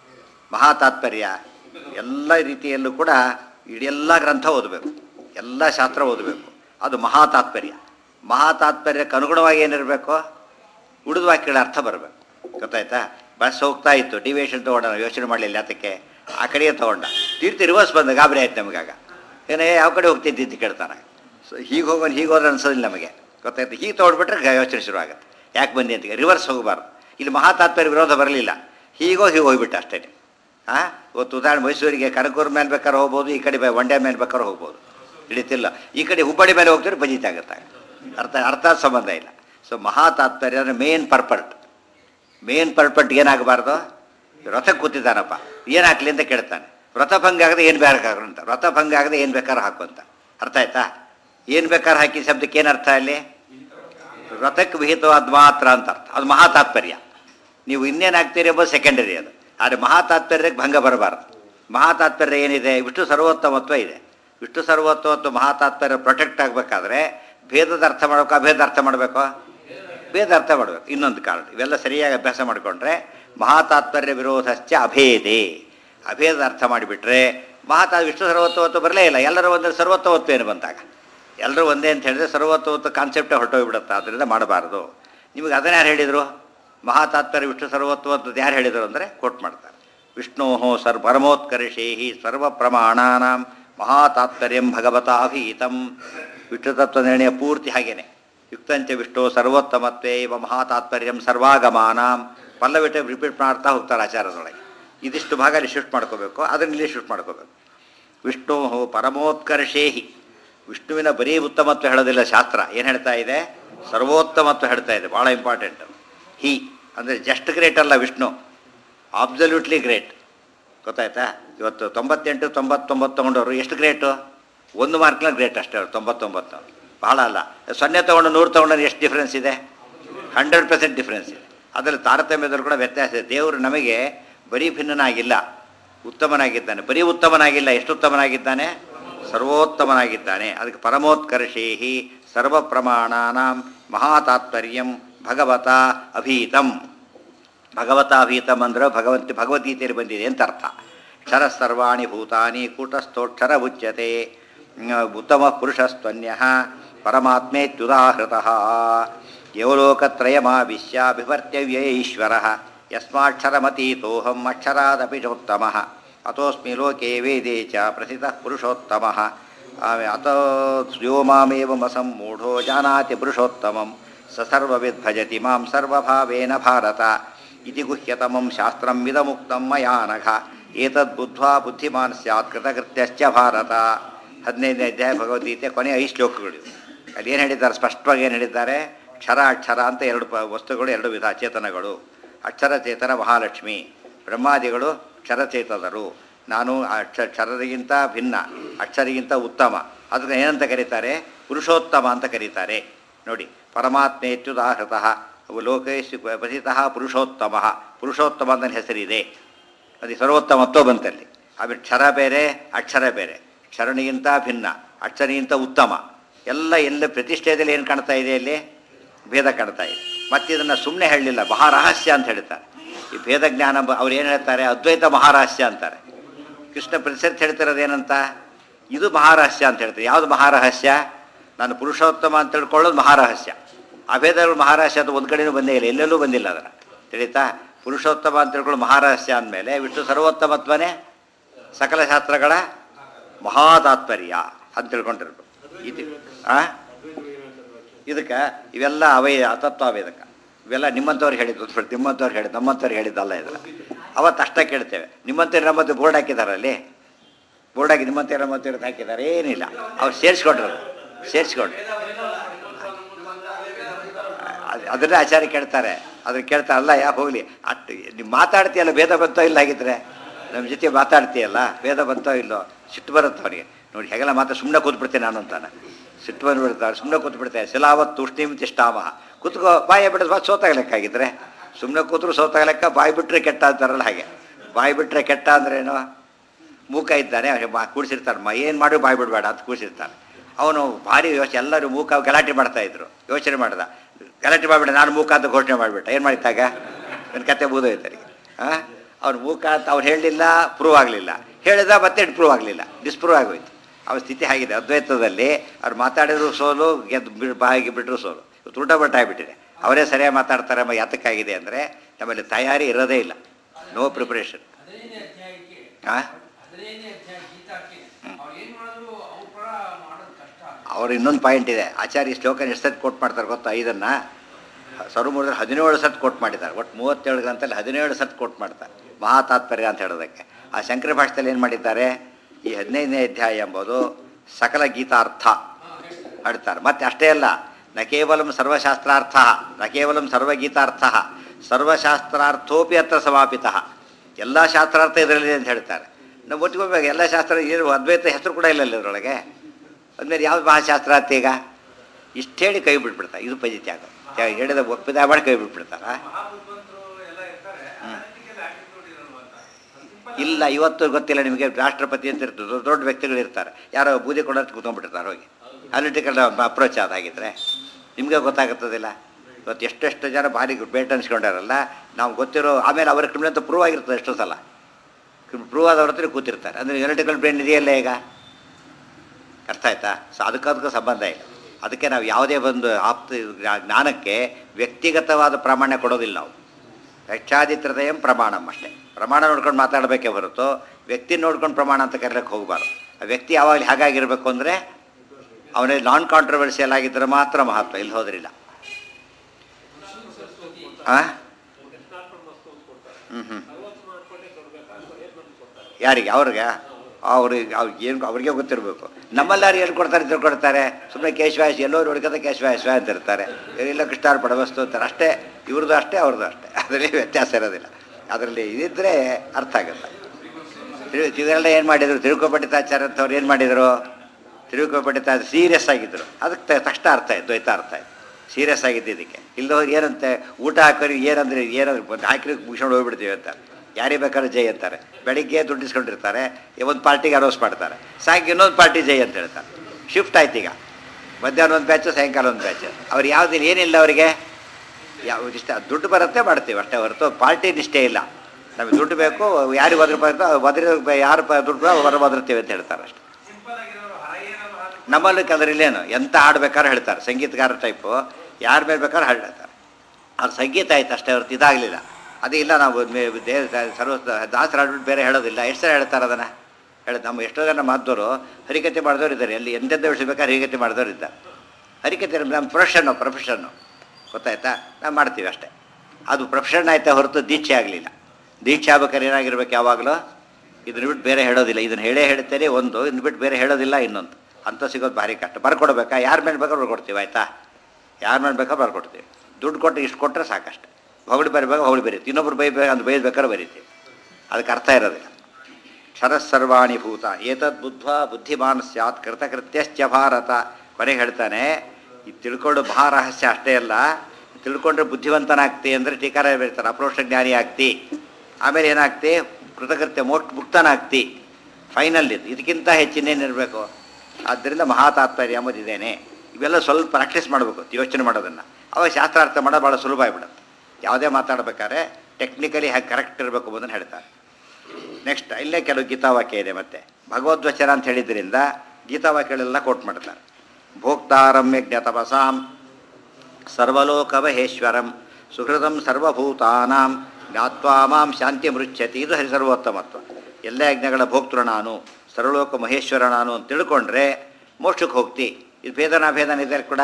ಮಹಾ ತಾತ್ಪರ್ಯ ಎಲ್ಲ ರೀತಿಯಲ್ಲೂ ಕೂಡ ಇಡೀ ಎಲ್ಲ ಗ್ರಂಥ ಓದಬೇಕು ಎಲ್ಲ ಶಾಸ್ತ್ರ ಓದಬೇಕು ಅದು ಮಹಾ ತಾತ್ಪರ್ಯ ಮಹಾ ತಾತ್ಪರ್ಯಕ್ಕೆ ಅನುಗುಣವಾಗಿ ಏನಿರಬೇಕು ಉಳಿದ ವಾಕ್ಯಗಳ ಅರ್ಥ ಬರಬೇಕು ಗೊತ್ತಾಯ್ತಾ ಬಸ್ ಹೋಗ್ತಾ ಇತ್ತು ಡಿವಿಯೇಷನ್ ತೊಗೊಂಡ ನಾವು ಯೋಚನೆ ಮಾಡಲಿಲ್ಲ ಅದಕ್ಕೆ ಆ ಕಡೆಗೆ ತೊಗೊಂಡ ತೀರ್ತಿ ರಿವರ್ಸ್ ಬಂದ ಗಾಬರಿ ಆಯ್ತು ನಮಗಾಗ ಏನೇ ಯಾವ ಕಡೆ ಹೋಗ್ತಿದ್ದಿ ಅಂತ ಕೇಳ್ತಾನೆ ಸೊ ಹೀಗೆ ಹೋಗೋನು ಹೀಗೆ ಹೋದ್ರೆ ಅನ್ಸೋದಿಲ್ಲ ನಮಗೆ ಗೊತ್ತಾಯ್ತು ಹೀಗೆ ತೊಗೊಂಡ್ಬಿಟ್ರೆ ಗ- ಯೋಚನೆ ಶುರು ಆಗುತ್ತೆ ಯಾಕೆ ಬಂದಿ ಅಂತ ರಿವರ್ಸ್ ಹೋಗಬಾರ್ದು ಇಲ್ಲಿ ಮಹಾ ತಾತ್ಪರ್ಯ ವಿರೋಧ ಬರಲಿಲ್ಲ ಹೀಗೋ ಹೀಗೆ ಹೋಗ್ಬಿಟ್ಟ ಅಷ್ಟೇ ಹಾಂ ಇವತ್ತು ಉದಾಹರಣೆ ಮೈಸೂರಿಗೆ ಕನಕೂರು ಮೇಲೆ ಬೇಕಾದ್ರೆ ಹೋಗ್ಬೋದು ಈ ಕಡೆ ಬೆ- ಮಂಡ್ಯ ಮೇಲೆ ಬೇಕಾದ್ರೆ ಹೋಗ್ಬೋದು ಹಿಡಿತಿಲ್ಲ ಈ ಕಡೆ ಹುಬ್ಬಳ್ಳಿ ಮೇಲೆ ಹೋಗ್ತಿದ್ರೆ ಬಜಿತ ಆಗುತ್ತೆ ಅರ್ಥ ಅರ್ಥ ಸಂಬಂಧ ಇಲ್ಲ ಸೊ ಮಹಾ ತಾತ್ಪರ್ಯ ಅಂದರೆ ಮೇನ್ ಪರ್ಪರ್ಟ್ ಮೇನ್ ಪರ್ಪಟ್ ಏನಾಗಬಾರ್ದು ವ್ರತ ಕೂತಿದ್ದಾನಪ್ಪ ಏನು ಹಾಕ್ಲಿ ಅಂತ ಕೇಳ್ತಾನೆ ವ್ರತ ಭಂಗ ಆಗದೆ ಏನು ಬೇಕಾದ್ರೆ ಅಂತ ವ್ರತ ಭಂಗ ಆಗದೆ ಏನು ಬೇಕಾದ್ರೆ ಹಾಕು ಅಂತ ಅರ್ಥ ಆಯ್ತಾ ಏನು ಬೇಕಾದ್ರೆ ಹಾಕಿ ಶಬ್ದಕ್ಕೆ ಏನು ಅರ್ಥ ಅಲ್ಲಿ ವ್ರತಕ್ಕೆ ವಿಹಿತವಾದ ಮಾತ್ರ ಅಂತ ಅರ್ಥ ಅದು ಮಹಾ ತಾತ್ಪರ್ಯ ನೀವು ಇನ್ನೇನು ಹಾಕ್ತೀರಿ ಎಂಬುದು ಸೆಕೆಂಡರಿ ಅದು ಆದರೆ ಮಹಾ ತಾತ್ಪರ್ಯಕ್ಕೆ ಭಂಗ ಬರಬಾರ್ದು ಮಹಾ ತಾತ್ಪರ್ಯ ಏನಿದೆ ವಿಷ್ಣು ಸರ್ವೋತ್ತಮತ್ವ ಇದೆ ವಿಷ್ಣು ಸರ್ವೋತ್ತಮತ್ವ ಮಹಾ ತಾತ್ಪರ್ಯ ಪ್ರೊಟೆಕ್ಟ್ ಆಗಬೇಕಾದ್ರೆ ಭೇದದ ಅರ್ಥ ಮಾಡಬೇಕು ಅಭೇದ ಅರ್ಥ ಮಾಡಬೇಕು ಭೇದ ಅರ್ಥ ಮಾಡಬೇಕು ಇನ್ನೊಂದು ಕಾರಣ ಇವೆಲ್ಲ ಸರಿಯಾಗಿ ಅಭ್ಯಾಸ ಮಾಡಿಕೊಂಡ್ರೆ ಮಹಾ ತಾತ್ಪರ್ಯ ವಿರೋಧಶ್ಚ ಅಭೇದೆ ಅಭೇದ ಅರ್ಥ ಮಾಡಿಬಿಟ್ರೆ ಮಹಾತಾ ವಿಷ್ಣು ಸರ್ವತ್ವತ್ವ ಬರಲೇ ಇಲ್ಲ ಎಲ್ಲರೂ ಒಂದೇ ಸರ್ವತ್ವತ್ವ ಏನು ಬಂದಾಗ ಎಲ್ಲರೂ ಒಂದೇ ಅಂತ ಹೇಳಿದ್ರೆ ಸರ್ವತ್ವತ್ವ ಕಾನ್ಸೆಪ್ಟೇ ಹೊರಟೋಗ್ಬಿಡುತ್ತೆ ಆದ್ದರಿಂದ ಮಾಡಬಾರ್ದು ನಿಮಗೆ ಅದನ್ನ ಯಾರು ಹೇಳಿದರು ಮಹಾ ತಾತ್ಪರ್ಯ ವಿಷ್ಣು ಸರ್ವತ್ವ ಅಂತ ಯಾರು ಹೇಳಿದರು ಅಂದರೆ ಕೋಟ್ ಮಾಡ್ತಾರೆ ವಿಷ್ಣೋ ಸರ್ ಪರಮೋತ್ಕರ್ಷೇಹಿ ಸರ್ವ ಪ್ರಮಾಣಾನಾಂ ಮಹಾ ತಾತ್ಪರ್ಯಂ ಭಗವತಾಭೀತಂ ವಿಷ್ಣು ತತ್ವ ನಿರ್ಣಯ ಪೂರ್ತಿ ಹಾಗೇನೆ ಯುಕ್ತಂಚ ವಿಷ್ಣು ಸರ್ವೋತ್ತಮತ್ವೇ ಇವ ಮಹಾ ತಾತ್ಪರ್ಯಂ ಸರ್ವಾಗಮಾನಾಂ ಪಲ್ಲವಿಟ ರಿಪೀಟ್ ಮಾಡ್ತಾ ಹೋಗ್ತಾರೆ ಆಚಾರದೊಳಗೆ ಇದಿಷ್ಟು ಭಾಗ ಅಲ್ಲಿ ಶಿಫ್ಟ್ ಮಾಡ್ಕೋಬೇಕು ಅದನ್ನ ಇಲ್ಲಿ ಶಿಫ್ಟ್ ಮಾಡ್ಕೋಬೇಕು ವಿಷ್ಣು ಪರಮೋತ್ಕರ್ಷೇಹಿ ವಿಷ್ಣುವಿನ ಬರೀ ಉತ್ತಮತ್ವ ಹೇಳೋದಿಲ್ಲ ಶಾಸ್ತ್ರ ಏನು ಹೇಳ್ತಾ ಇದೆ ಸರ್ವೋತ್ತಮತ್ವ ಹೇಳ್ತಾ ಇದೆ ಭಾಳ ಇಂಪಾರ್ಟೆಂಟ್ ಹಿ ಅಂದರೆ ಜಸ್ಟ್ ಗ್ರೇಟ್ ಅಲ್ಲ ವಿಷ್ಣು ಆಬ್ಸಲ್ಯೂಟ್ಲಿ ಗ್ರೇಟ್ ಗೊತ್ತಾಯ್ತಾ ಇವತ್ತು ತೊಂಬತ್ತೆಂಟು ತೊಂಬತ್ತೊಂಬತ್ತು ತೊಗೊಂಡವರು ಎಷ್ಟು ಗ್ರೇಟು ಒಂದು ಮಾರ್ಕ್ನ ಗ್ರೇಟ್ ಅಷ್ಟೇ ಅವ್ರು ತೊಂಬತ್ತೊಂಬತ್ತು ಭಾಳ ಅಲ್ಲ ಸೊನ್ನೆ ತೊಗೊಂಡು ನೂರು ತೊಗೊಂಡ್ರೆ ಎಷ್ಟು ಡಿಫ್ರೆನ್ಸ್ ಇದೆ ಹಂಡ್ರೆಡ್ ಪರ್ಸೆಂಟ್ ಡಿಫ್ರೆನ್ಸ್ ಇದೆ ಅದರಲ್ಲಿ ತಾರತಮ್ಯದಲ್ಲಿ ಕೂಡ ವ್ಯತ್ಯಾಸ ಇದೆ ದೇವರು ನಮಗೆ ಬರೀ ಭಿನ್ನನಾಗಿಲ್ಲ ಉತ್ತಮನಾಗಿದ್ದಾನೆ ಬರೀ ಉತ್ತಮನಾಗಿಲ್ಲ ಎಷ್ಟು ಉತ್ತಮನಾಗಿದ್ದಾನೆ ಸರ್ವೋತ್ತಮನಾಗಿದ್ದಾನೆ ಅದಕ್ಕೆ ಪರಮೋತ್ಕರ್ಷೇಹಿ ಸರ್ವ ಪ್ರಮಾಣಾನಾಂ ಮಹಾತಾತ್ಪರ್ಯಂ ಭಗವತ ಅಭೀತಂ ಭಗವತ ಅಭೀತಂ ಅಂದ್ರೆ ಭಗವಂತ ಭಗವದ್ಗೀತೆಯಲ್ಲಿ ಬಂದಿದೆ ಅಂತ ಅರ್ಥ ಕ್ಷರ ಸರ್ವಾಣಿ ಭೂತಾನಿ ಕೂಟಸ್ಥೋಕ್ಷರ ಉಚ್ಯತೆ ಉತ್ತಮ ಪುರುಷಸ್ತ್ವನ್ಯ ಪರಮಾತ್ಮೇತ್ಯುದಾಹೃತಃ ಯೌಲೋಕತ್ರಯಮಾವಿಶ್ಯ ಬಿಭರ್ತ್ಯವ್ಯ ಈಶ್ವರ ಯಸ್ಮಾಕ್ಷರಮತೀತೋಹಂ ಅಕ್ಷರಾದಪಿ ಚೋತ್ತಮ ಅತೋಸ್ಮಿ ಲೋಕೆ ವೇದೇ ಚ ಪ್ರಸಿದ್ಧ ಪುರುಷೋತ್ತಮ ಆಮೇಲೆ ಅತೋ ಯೋ ಮಾಮೇವಮಸಮ್ಮೂಢೋ ಜಾನಾತಿ ಪುರುಷೋತ್ತಮಂ ಸ ಸರ್ವವಿದ್ ಭಜತಿ ಮಾಂ ಸರ್ವಭಾವೇನ ಭಾರತ ಇತಿ ಗುಹ್ಯತಮಂ ಶಾಸ್ತ್ರಂ ವಿದಮುಕ್ತಂ ಮಯಾ ನಘ ಏತದ್ಬುದ್ಧ್ವಾ ಬುದ್ಧಿಮಾನ್ ಸ್ಯಾತ್ ಕೃತಕೃತ್ಯಶ್ಚ ಭಾರತ ಹದಿನೈದನೇ ಅಧ್ಯಾಯ ಭಗವದ್ಗೀತೆ ಕೊನೆಯ ಐದು ಶ್ಲೋಕಗಳು ಅಲ್ಲಿ ಏನು ಹೇಳಿದ್ದಾರೆ ಸ್ಪಷ್ಟವಾಗಿ ಏನು ಹೇಳಿದ್ದಾರೆ ಕ್ಷರ ಅಕ್ಷರ ಅಂತ ಎರಡು ಪ ವಸ್ತುಗಳು ಎರಡು ವಿಧ ಚೇತನಗಳು ಅಕ್ಷರ ಚೇತನ ಮಹಾಲಕ್ಷ್ಮಿ ಬ್ರಹ್ಮಾದಿಗಳು ಕ್ಷರಚೇತನರು ನಾನು ಅಕ್ಷ ಕ್ಷರರಿಗಿಂತ ಭಿನ್ನ ಅಕ್ಷರಿಗಿಂತ ಉತ್ತಮ ಅದನ್ನು ಏನಂತ ಕರೀತಾರೆ ಪುರುಷೋತ್ತಮ ಅಂತ ಕರೀತಾರೆ ನೋಡಿ ಪರಮಾತ್ಮೇತ್ಯುದಾಹೃತಃ ಲೋಕೇಶ್ ಪಥಿತಃ ಪುರುಷೋತ್ತಮ ಪುರುಷೋತ್ತಮ ಅಂತ ಹೆಸರಿದೆ ಅದು ಸರ್ವೋತ್ತಮತ್ವ ಬಂತಲ್ಲಿ ಆಮೇಲೆ ಕ್ಷರ ಬೇರೆ ಅಕ್ಷರ ಬೇರೆ ಕ್ಷರಣಿಗಿಂತ ಭಿನ್ನ ಅಕ್ಷರಿಗಿಂತ ಉತ್ತಮ ಎಲ್ಲ ಎಲ್ಲ ಪ್ರತಿಷ್ಠೆಯಲ್ಲಿ ಏನು ಕಾಣ್ತಾ ಇದೆ ಇಲ್ಲಿ ಭೇದ ಕಾಣ್ತಾ ಇದೆ ಮತ್ತೆ ಇದನ್ನು ಸುಮ್ಮನೆ ಹೇಳಲಿಲ್ಲ ಮಹಾರಹಸ್ಯ ಅಂತ ಹೇಳ್ತಾರೆ ಈ ಭೇದ ಜ್ಞಾನ ಬ- ಅವ್ರು ಏನು ಹೇಳ್ತಾರೆ ಅದ್ವೈತ ಮಹಾರಹಸ್ಯ ಅಂತಾರೆ ಕೃಷ್ಣ ಪ್ರತಿಸರ್ತಿ ಹೇಳ್ತಿರೋದು ಏನಂತ ಇದು ಮಹಾರಹಸ್ಯ ಅಂತ ಹೇಳ್ತಾರೆ ಯಾವುದು ಮಹಾರಹಸ್ಯ ನಾನು ಪುರುಷೋತ್ತಮ ಅಂತ ತಿಳ್ಕೊಳ್ಳೋದು ಮಹಾರಹಸ್ಯ ಅಭೇದಗಳು ಮಹಾರಹಸ್ಯ ಅದು ಒಂದು ಕಡೆನೂ ಬಂದೇ ಇಲ್ಲ ಎಲ್ಲೆಲ್ಲೂ ಬಂದಿಲ್ಲ ಅದರ ತಿಳಿತಾ ಪುರುಷೋತ್ತಮ ಅಂತ ತಿಳ್ಕೊಳ್ಳೋ ಮಹಾರಹಸ್ಯ ಅಂದಮೇಲೆ ವಿಷ್ಣು ಸರ್ವೋತ್ತಮತ್ವನೇ ಸಕಲ ಶಾಸ್ತ್ರಗಳ ಮಹಾತಾತ್ಪರ್ಯ ಅಂತ ತಿಳ್ಕೊಂಡಿರ್ಬೇಕು ಇದು ಆ ಇದಕ್ಕೆ ಇವೆಲ್ಲ ಅವಯ ಅತತ್ವ ವೇದಕ ಇವೆಲ್ಲ ನಿಮ್ಮಂಥವ್ರು ಹೇಳಿದ್ದು ಬಿಟ್ಟು ನಿಮ್ಮಂಥವ್ರು ಹೇಳಿದ್ದು ನಮ್ಮಂಥವ್ರು ಹೇಳಿದ್ದಲ್ಲ ಇದಲ್ಲ ಅವತ್ತು ಅಷ್ಟೇ ಕೇಳ್ತೇವೆ ನಿಮ್ಮಂಥವ್ರು ನಮ್ಮಂತ ಬೋರ್ಡ್ ಹಾಕಿದಾರಲ್ಲಿ ಬೋರ್ಡ್ ಹಾಕಿ ನಿಮ್ಮಂಥವ್ರು ನಮ್ಮಂಥವ್ರು ಹಾಕಿದ್ದಾರೆ ಏನಿಲ್ಲ ಅವ್ರು ಸೇರಿಸ್ಕೊಂಡ್ರು ಸೇರಿಸ್ಕೊಂಡ್ರು ಅದ್- ಅದನ್ನೇ ಆಚಾರ್ಯ ಕೇಳ್ತಾರೆ ಅದನ್ನ ಕೇಳ್ತಾರೆ ಅಲ್ಲ ಯಾಕೆ ಹೋಗ್ಲಿ ಅಟ್ಟು ನೀವು ಮಾತಾಡ್ತೀಯಲ್ಲ ಭೇದ ಬಂತೋ ಇಲ್ಲ ಹಾಗಿದ್ರೆ ನಮ್ಮ ಜೊತೆ ಮಾತಾಡ್ತೀಯಲ್ಲ ಭೇದ ಬಂತೋ ಇಲ್ಲೋ ಸಿಟ್ಟು ಬರುತ್ತೆ ಅವನಿಗೆ ನೋಡಿ ಹೇಗೆಲ್ಲ ಮಾತ್ರ ಸುಮ್ಮನೆ ಕೂತ್ಬಿಡ್ತೀನಿ ನಾನು ಅಂತಾನೆ ಸಿಟ್ಟು ಬಂದ್ಬಿಡ್ತಾರೆ ಸುಮ್ಮನೆ ಕೂತ್ಬಿಡ್ತಾರೆ ಶಿಲಾವತ್ ತುಷ್ಣೀಮ್ ತಿಷ್ಟಾಮ ಕೂತ್ಕೋ ಬಾಯಿ ಬಿಡೋದು ಬಾ ಸೋತಾಗಲೆಕ್ಕಾಗಿದ್ರೆ ಸುಮ್ಮನೆ ಕೂತ್ರು ಸೋತಾಗಲೆಕ್ಕ ಬಾಯಿ ಬಿಟ್ಟರೆ ಕೆಟ್ಟ ಅಂತಾರಲ್ಲ ಹಾಗೆ ಬಾಯಿ ಬಿಟ್ಟರೆ ಕೆಟ್ಟ ಅಂದ್ರೇನು ಮೂಕ ಇದ್ದಾನೆ ಅವ್ನಿಗೆ ಬಾ ಕೂಡಿಸಿರ್ತಾರೆ ಮ ಏನು ಮಾಡಿ ಬಾಯಿ ಬಿಡಬೇಡ ಅಂತ ಕೂಡಿಸಿರ್ತಾನೆ ಅವನು ಭಾರಿ ಯೋಚನೆ ಎಲ್ಲರೂ ಮೂಕ ಗಲಾಟೆ ಮಾಡ್ತಾ ಇದ್ರು ಯೋಚನೆ ಮಾಡ್ದ ಗಲಾಟೆ ಮಾಡಿಬಿಡ ನಾನು ಮೂಕ ಅಂತ ಘೋಷಣೆ ಮಾಡಿಬಿಟ್ಟ ಏನು ಮಾಡಿದ್ದಾಗ ನನ್ನ ಕತೆ ಬೂದೋಯ್ತು ಅವರಿಗೆ ಹಾಂ ಅವ್ನು ಮೂಕ ಅಂತ ಅವ್ನು ಹೇಳಲಿಲ್ಲ ಪ್ರೂವ್ ಆಗಲಿಲ್ಲ ಹೇಳಿದ ಮತ್ತೆ ಪ್ರೂವ್ ಆಗಲಿಲ್ಲ ಡಿಸ್ಪ್ರೂವ್ ಆಗೋಯ್ತು ಅವ್ರ ಸ್ಥಿತಿ ಆಗಿದೆ ಅದ್ವೈತದಲ್ಲಿ ಅವ್ರು ಮಾತಾಡಿದ್ರು ಸೋಲು ಗೆದ್ದು ಬಿ ಬಾಯಿಗೆ ಬಿಟ್ಟರು ಸೋಲು ಇವತ್ತು ಉಲ್ಟಾ ಬಲ್ಟ ಆಗಿಬಿಟ್ಟಿದೆ ಅವರೇ ಸರಿಯಾಗಿ ಮಾತಾಡ್ತಾರೆ ಮ ಯಾತಕ್ಕಾಗಿದೆ ಅಂದರೆ ನಮ್ಮಲ್ಲಿ ತಯಾರಿ ಇರೋದೇ ಇಲ್ಲ ನೋ ಪ್ರಿಪ್ರೇಷನ್ ಹದಿನೈದನೇ ಅಧ್ಯಾಯಕ್ಕೆ ಹಾಂ ಹದಿನೈದನೇ ಅಧ್ಯಾಯ ಗೀತಾಕ್ಕೆ ಅವ್ರು ಏನ್ ಮಾಡಿದ್ರು ಅವ್ರ ಪರ ಮಾಡೋದು ಕಷ್ಟ ಅವ್ರು ಇನ್ನೊಂದು ಪಾಯಿಂಟ್ ಇದೆ ಆಚಾರ್ಯ ಶ್ಲೋಕ ಎಷ್ಟು ಸತಿ ಕೋಟ್ ಮಾಡ್ತಾರೆ ಗೊತ್ತಾ ಇದನ್ನು ಸರ್ವಮೂಲದಲ್ಲಿ ಹದಿನೇಳು ಸತ್ ಕೋಟ್ ಮಾಡಿದ್ದಾರೆ ಒಟ್ಟು ಮೂವತ್ತೇಳು ಗ್ರಂಥದಲ್ಲಿ ಹದಿನೇಳು ಸತ್ ಕೋಟ್ ಮಾಡ್ತಾರೆ ಮಹಾತಾತ್ಪರ್ಯ ಅಂತ ಹೇಳೋದಕ್ಕೆ ಆ ಶಂಕರ ಭಾಷೆಯಲ್ಲಿ ಏನು ಮಾಡಿದ್ದಾರೆ ಈ ಹದಿನೈದನೇ ಅಧ್ಯಾಯ ಎಂಬುದು ಸಕಲ ಗೀತಾರ್ಥ ಹೇಳ್ತಾರೆ ಮತ್ತೆ ಅಷ್ಟೇ ಅಲ್ಲ ನ ಕೇವಲಂ ಸರ್ವಶಾಸ್ತ್ರಾರ್ಥ ನ ಕೇವಲಂ ಸರ್ವಗೀತಾರ್ಥ ಸರ್ವಶಾಸ್ತ್ರಾರ್ಥೋಪಿ ಅತ್ರ ಸಮಾಪಿತ ಎಲ್ಲ ಶಾಸ್ತ್ರಾರ್ಥ ಇದರಲ್ಲಿ ಅಂತ ಹೇಳ್ತಾರೆ ನಾವು ಒಟ್ಟಿಗೆ ಎಲ್ಲ ಶಾಸ್ತ್ರ ಏನು ಅದ್ವೈತ ಹೆಸರು ಕೂಡ ಇಲ್ಲ ಇದರೊಳಗೆ ಅಂದಮೇಲೆ ಯಾವ್ದು ಮಹಾಶಾಸ್ತ್ರ ಅಂತ ಈಗ ಇಷ್ಟು ಹೇಳಿ ಕೈ ಬಿಟ್ಬಿಡ್ತಾರೆ ಇದು ಪಜಿತಿ ಆಗ ಹೇಳಿದ ಒಪ್ಪಿದ ಮಾಡಿ ಕೈ ಬಿಟ್ಬಿಡ್ತಾರ ಮಹಾಬುದ್ಧಂತರು ಎಲ್ಲ ಇರ್ತಾರೆ ಅನಲಿಟಿಕಲ್ ಆಟಿಟ್ಯೂಡ್ ಇರಲ್ವ ಅಂತ ಇಲ್ಲ ಇವತ್ತು ಗೊತ್ತಿಲ್ಲ ನಿಮಗೆ ರಾಷ್ಟ್ರಪತಿ ಅಂತ ಇರ್ತದೆ ದೊಡ್ಡ ದೊಡ್ಡ ವ್ಯಕ್ತಿಗಳು ಇರ್ತಾರೆ ಯಾರೋ ಬೂದಿ ಕೊಡೋದು ಕೂತ್ಕೊಂಡ್ಬಿಟ್ಟಿರ್ತಾರೆ ಹೋಗಿ ಅನಾಲಿಟಿಕಲ್ ಅಪ್ರೋಚ್ ಅದಾಗಿದ್ರೆ ನಿಮಗೆ ಗೊತ್ತಾಗುತ್ತದಿಲ್ಲ ಇವತ್ತು ಎಷ್ಟೆಷ್ಟು ಜನ ಭಾರಿ ಬೇಟ್ ಅನ್ಸ್ಕೊಂಡಾರಲ್ಲ ನಾವು ಗೊತ್ತಿರೋ ಆಮೇಲೆ ಅವರ ಕ್ರಿಮಿನಲ್ ಅಂತ ಪ್ರೂವ್ ಆಗಿರ್ತದೆ ಎಷ್ಟೋ ಸಲ ಪ್ರೂವ್ ಆದವ್ರ ಹತ್ರ ಕೂತಿರ್ತಾರೆ ಅಂದರೆ ಎನಾಲಿಟಿಕಲ್ ಬ್ರೈನ್ ಇದೆಯಲ್ಲ ಈಗ ಅರ್ಥ ಆಯ್ತಾ ಸೊ ಅದಕ್ಕೆ ಅದಕ್ಕೆ ಸಂಬಂಧ ಇಲ್ಲ ಅದಕ್ಕೆ ನಾವು ಯಾವುದೇ ಒಂದು ಆಪ್ತ ಜ್ಞಾನಕ್ಕೆ ವ್ಯಕ್ತಿಗತವಾದ ಪ್ರಾಮಾಣ್ಯ ಕೊಡೋದಿಲ್ಲ ನಾವು ಯಕ್ಷಾದಿತ್ರದಯಂ ಪ್ರಮಾಣಂ ಅಷ್ಟೇ ಪ್ರಮಾಣ ನೋಡ್ಕೊಂಡು ಮಾತಾಡಬೇಕೇ ಹೊರತು ವ್ಯಕ್ತಿ ನೋಡ್ಕೊಂಡು ಪ್ರಮಾಣ ಅಂತ ಕರೆಯಕ್ಕೆ ಹೋಗಬಾರ್ದು ಆ ವ್ಯಕ್ತಿ ಯಾವಾಗಲೂ ಹೇಗಾಗಿರಬೇಕು ಅಂದರೆ ಅವನೇ ನಾನ್ ಕಾಂಟ್ರವರ್ಸಿಯಲ್ ಆಗಿದ್ದರೆ ಮಾತ್ರ ಮಹತ್ವ ಇಲ್ಲಿ ಹೋದ್ರಿಲ್ಲ ಹಾಂ ಹ್ಞೂ ಹ್ಞೂ ಯಾರಿಗೆ ಅವ್ರಿಗೆ ಅವ್ರಿಗೆ ಅವ್ರಿಗೆ ಏನು ಅವ್ರಿಗೆ ಗೊತ್ತಿರಬೇಕು ನಮ್ಮಲ್ಲಾರು ಏನು ಕೊಡ್ತಾರೆ ತಿಳ್ಕೊಡ್ತಾರೆ ಸುಮ್ಮನೆ ಕೇಶವಾಯಸ್ ಎಲ್ಲೋ ನೋಡ್ಕೊತ ಕೇಶವಾಯಸ್ವ ಅಂತ ಇರ್ತಾರೆ ಇಲ್ಲ ಕೃಷ್ಣಾರ್ಪಣ ವಸ್ತು ಅಂತಾರೆ ಅಷ್ಟೇ ಇವ್ರದ್ದು ಅಷ್ಟೇ ಅವ್ರದ್ದು ಅಷ್ಟೇ ಅದರಲ್ಲಿ ವ್ಯತ್ಯಾಸ ಇರೋದಿಲ್ಲ ಅದರಲ್ಲಿ ಇದಿದ್ದರೆ ಅರ್ಥ ಆಗುತ್ತೆ ತಿರು ಇವೆಲ್ಲ ಏನು ಮಾಡಿದರು ತಿರುಕೋಪಂಡಿತಾಚಾರ್ಯ ಅಂತವ್ರು ಏನು ಮಾಡಿದರು ತಿರುಕೋಪಂಡಿತ ಸೀರಿಯಸ್ ಆಗಿದ್ದರು ಅದಕ್ಕೆ ತ- ತಕ್ಷಣ ಅರ್ಥ ಆಯ್ತು ದ್ವೈತ ಅರ್ಥ ಆಯ್ತು ಸೀರಿಯಸ್ ಆಗಿದ್ದು ಇದಕ್ಕೆ ಇಲ್ಲದವ್ರು ಏನಂತೆ ಊಟ ಹಾಕೋರಿ ಏನಂದ್ರೆ ಏನಂದ್ರೆ ಬಂದು ಹಾಕಿ ಮುಗಿಸ್ಕೊಂಡು ಹೋಗ್ಬಿಡ್ತೀವಿ ಅಂತಾರೆ ಯಾರಿಗೆ ಬೇಕಾದ್ರೂ ಜೈ ಅಂತಾರೆ ಬೆಳಿಗ್ಗೆ ದುಡ್ಡು ಇಸ್ಕೊಂಡಿರ್ತಾರೆ ಒಂದು ಪಾರ್ಟಿಗೆ ಅನೌನ್ಸ್ ಮಾಡ್ತಾರೆ ಸಾಯಂಕಾಲ ಇನ್ನೊಂದು ಪಾರ್ಟಿ ಜೈ ಅಂತ ಹೇಳ್ತಾರೆ ಶಿಫ್ಟ್ ಆಯ್ತು ಈಗ ಮಧ್ಯಾಹ್ನ ಒಂದು ಬ್ಯಾಚು ಸಾಯಂಕಾಲ ಒಂದು ಬ್ಯಾಚು ಅವ್ರು ಯಾವುದಿಲ್ಲ ಏನಿಲ್ಲ ಅವರಿಗೆ ಯಾವ ಇಷ್ಟ ದುಡ್ಡು ಬರುತ್ತೆ ಮಾಡ್ತೀವಿ ಅಷ್ಟೇ ಹೊರತು ಪಾರ್ಟಿ ನಿಷ್ಠೆ ಇಲ್ಲ ನಮಗೆ ದುಡ್ಡು ಬೇಕು ಯಾರಿಗೆ ಒದ್ರ ಬರುತ್ತೋ ಒದ್ರ ಯಾರು ಪ- ದುಡ್ಡು ಬೇಕೋ ಹೊರ ಒದರ್ತೀವಿ ಅಂತ ಹೇಳ್ತಾರೆ ಅಷ್ಟೇ ಸಿಂಪಲ್ ಆಗಿರೋರು ಹರಯ್ಯನವರು ಹಾಡು ನಮ್ಮಲ್ಲಿ ಕೆಲವರಿಲ್ಲೇನು ಎಂತ ಹಾಡ್ಬೇಕಾದ್ರೆ ಹೇಳ್ತಾರೆ ಸಂಗೀತಗಾರ ಟೈಪು ಯಾರ ಮೇಲೆ ಬೇಕಾದ್ರೆ ಹೇಳ್ತಾರೆ ಅದು ಸಂಗೀತ ಆಯ್ತು ಅಷ್ಟೇ ಹೊರತು ಇದಾಗಲಿಲ್ಲ ಅದೇ ಇಲ್ಲ ನಾವು ಮೇ- ದೇ ಸರ್ವ ದಾಸರ ಹಾಡ್ಬಿಟ್ಟು ಬೇರೆ ಹೇಳೋದಿಲ್ಲ ಎಷ್ಟು ಸಲ ಹೇಳ್ತಾರೆ ಅದನ್ನು ಹೇಳೋದು ನಮ್ಮ ಎಷ್ಟೋ ಜನ ಮಾತೋರು ಹರಿಕತೆ ಮಾಡಿದವ್ರು ಇದ್ದಾರೆ ಎಲ್ಲಿ ಎಂತೆಂಥ ವಿಷಯಬೇಕಾದ್ರೆ ಹರಿಕತೆ ಮಾಡಿದವ್ರು ಇದ್ದಾರೆ ಹರಿಕತೆ ನಮ್ಮ ಪ್ರೊಫೆಷನ್ನು ಪ್ರೊಫೆಷನ್ನು ಗೊತ್ತಾಯ್ತಾ ನಾವು ಮಾಡ್ತೀವಿ ಅಷ್ಟೇ ಅದು ಪ್ರೊಫೆಷನ್ ಆಯ್ತಾ ಹೊರತು ದೀಕ್ಷೆ ಆಗಲಿಲ್ಲ ದೀಕ್ಷೆ ಆಗ್ಬೇಕಾದ್ರೆ ಏನಾಗಿರ್ಬೇಕು ಯಾವಾಗಲೂ ಇದನ್ನ ಬಿಟ್ಟು ಬೇರೆ ಹೇಳೋದಿಲ್ಲ ಇದನ್ನು ಹೇಳೇ ಹೇಳ್ತೇನೆ ಒಂದು ಇದನ್ನ ಬಿಟ್ಟು ಬೇರೆ ಹೇಳೋದಿಲ್ಲ ಇನ್ನೊಂದು ಅಂತ ಸಿಗೋದು ಭಾರಿ ಕಷ್ಟ ಬರ್ಕೊಡ್ಬೇಕಾ ಯಾರ ಮೇಲೆ ಬೇಕಾದ್ರೆ ಬರ್ಕೊಡ್ತೀವಿ ಆಯ್ತಾ ಯಾರ ಮೇಲೆ ಬೇಕಾದ್ರೆ ಬರ್ಕೊಡ್ತೀವಿ ದುಡ್ಡು ಕೊಟ್ಟು ಇಷ್ಟು ಕೊಟ್ಟರೆ ಸಾಕಷ್ಟು ಹೊಗಳಿ ಬರಿಬೇಕು ಹೊಗಳಿ ಬರೀತಿ ಇನ್ನೊಬ್ರು ಬೈಬೇಕು ಅಂತ ಬೈಬೇಕಾದ್ರೆ ಬರೀತೀವಿ ಅದಕ್ಕೆ ಅರ್ಥ ಇರೋದಿಲ್ಲ ಕ್ಷರಸರ್ವಾಣಿ ಭೂತ ಏತದ್ ಬುದ್ಧ ಬುದ್ಧಿಮಾನ್ ಸ್ಯಾತ್ ಕೃತಕೃತ್ಯಶ್ಚ ಭಾರತ ಕೊನೆಗೆ ಹೇಳ್ತಾನೆ ಈ ತಿಳ್ಕೊಂಡು ಮಹಾರಹಸ್ಯ ಅಷ್ಟೇ ಅಲ್ಲ ತಿಳ್ಕೊಂಡ್ರೆ ಬುದ್ಧಿವಂತನಾಗ್ತಿ ಅಂದರೆ ಟೀಕಾರ ಹೇಳ್ತಾರೆ ಅಪ್ರೋಷ್ಟ ಜ್ಞಾನಿ ಆಗ್ತಿ ಆಮೇಲೆ ಏನಾಗ್ತಿ ಕೃತಕೃತ್ಯ ಮೋಕ್ಷ ಮುಕ್ತನಾಗ್ತಿ ಫೈನಲ್ ಇದು ಇದಕ್ಕಿಂತ ಹೆಚ್ಚಿನೇನಿರಬೇಕು ಆದ್ದರಿಂದ ಮಹಾತಾತ್ಪರ್ಯ ಎಂಬುದಿದ್ದೇನೆ ಇವೆಲ್ಲ ಸ್ವಲ್ಪ ಪ್ರಾಕ್ಟೀಸ್ ಮಾಡಬೇಕು ಯೋಚನೆ ಮಾಡೋದನ್ನು ಅವಾಗ ಶಾಸ್ತ್ರಾರ್ಥ ಮಾಡೋದು ಭಾಳ ಸುಲಭ ಆಗಿಬಿಡುತ್ತೆ ಯಾವುದೇ ಮಾತಾಡ್ಬೇಕಾದ್ರೆ ಟೆಕ್ನಿಕಲಿ ಹೇಗೆ ಕರೆಕ್ಟ್ ಇರಬೇಕು ಎಂಬುದನ್ನು ಹೇಳ್ತಾರೆ ನೆಕ್ಸ್ಟ್ ಇಲ್ಲೇ ಕೆಲವು ಗೀತಾವಾಕ್ಯ ಇದೆ ಮತ್ತೆ ಭಗವದ್ವಚನ ಅಂತ ಹೇಳಿದ್ರಿಂದ ಗೀತಾವಾಕ್ಯಗಳೆಲ್ಲ ಕೋಟ್ ಮಾಡ್ತಾರೆ ಭೋಕ್ತಾರಂ ಯಜ್ಞ ತಪಸಾಂ ಸರ್ವಲೋಕಮಹೇಶ್ವರಂ ಸುಹೃದಂ ಸರ್ವಭೂತಾನಾಂ ಜ್ಞಾತ್ವಾ ಮಾಂ ಶಾಂತಿ ಮೃಚ್ಯತಿ ಇದು ಹರಿಸರ್ವೋತ್ತಮತ್ವ ಎಲ್ಲ ಯಜ್ಞಗಳ ಭೋಕ್ತೃ ನಾನು ಸರ್ವಲೋಕ ಮಹೇಶ್ವರ ನಾನು ಅಂತ ತಿಳ್ಕೊಂಡ್ರೆ ಮೋಕ್ಷಕ್ಕೆ ಹೋಗ್ತಿ ಇದು ಭೇದನಾಭೇದನ ಇದೆ ಕೂಡ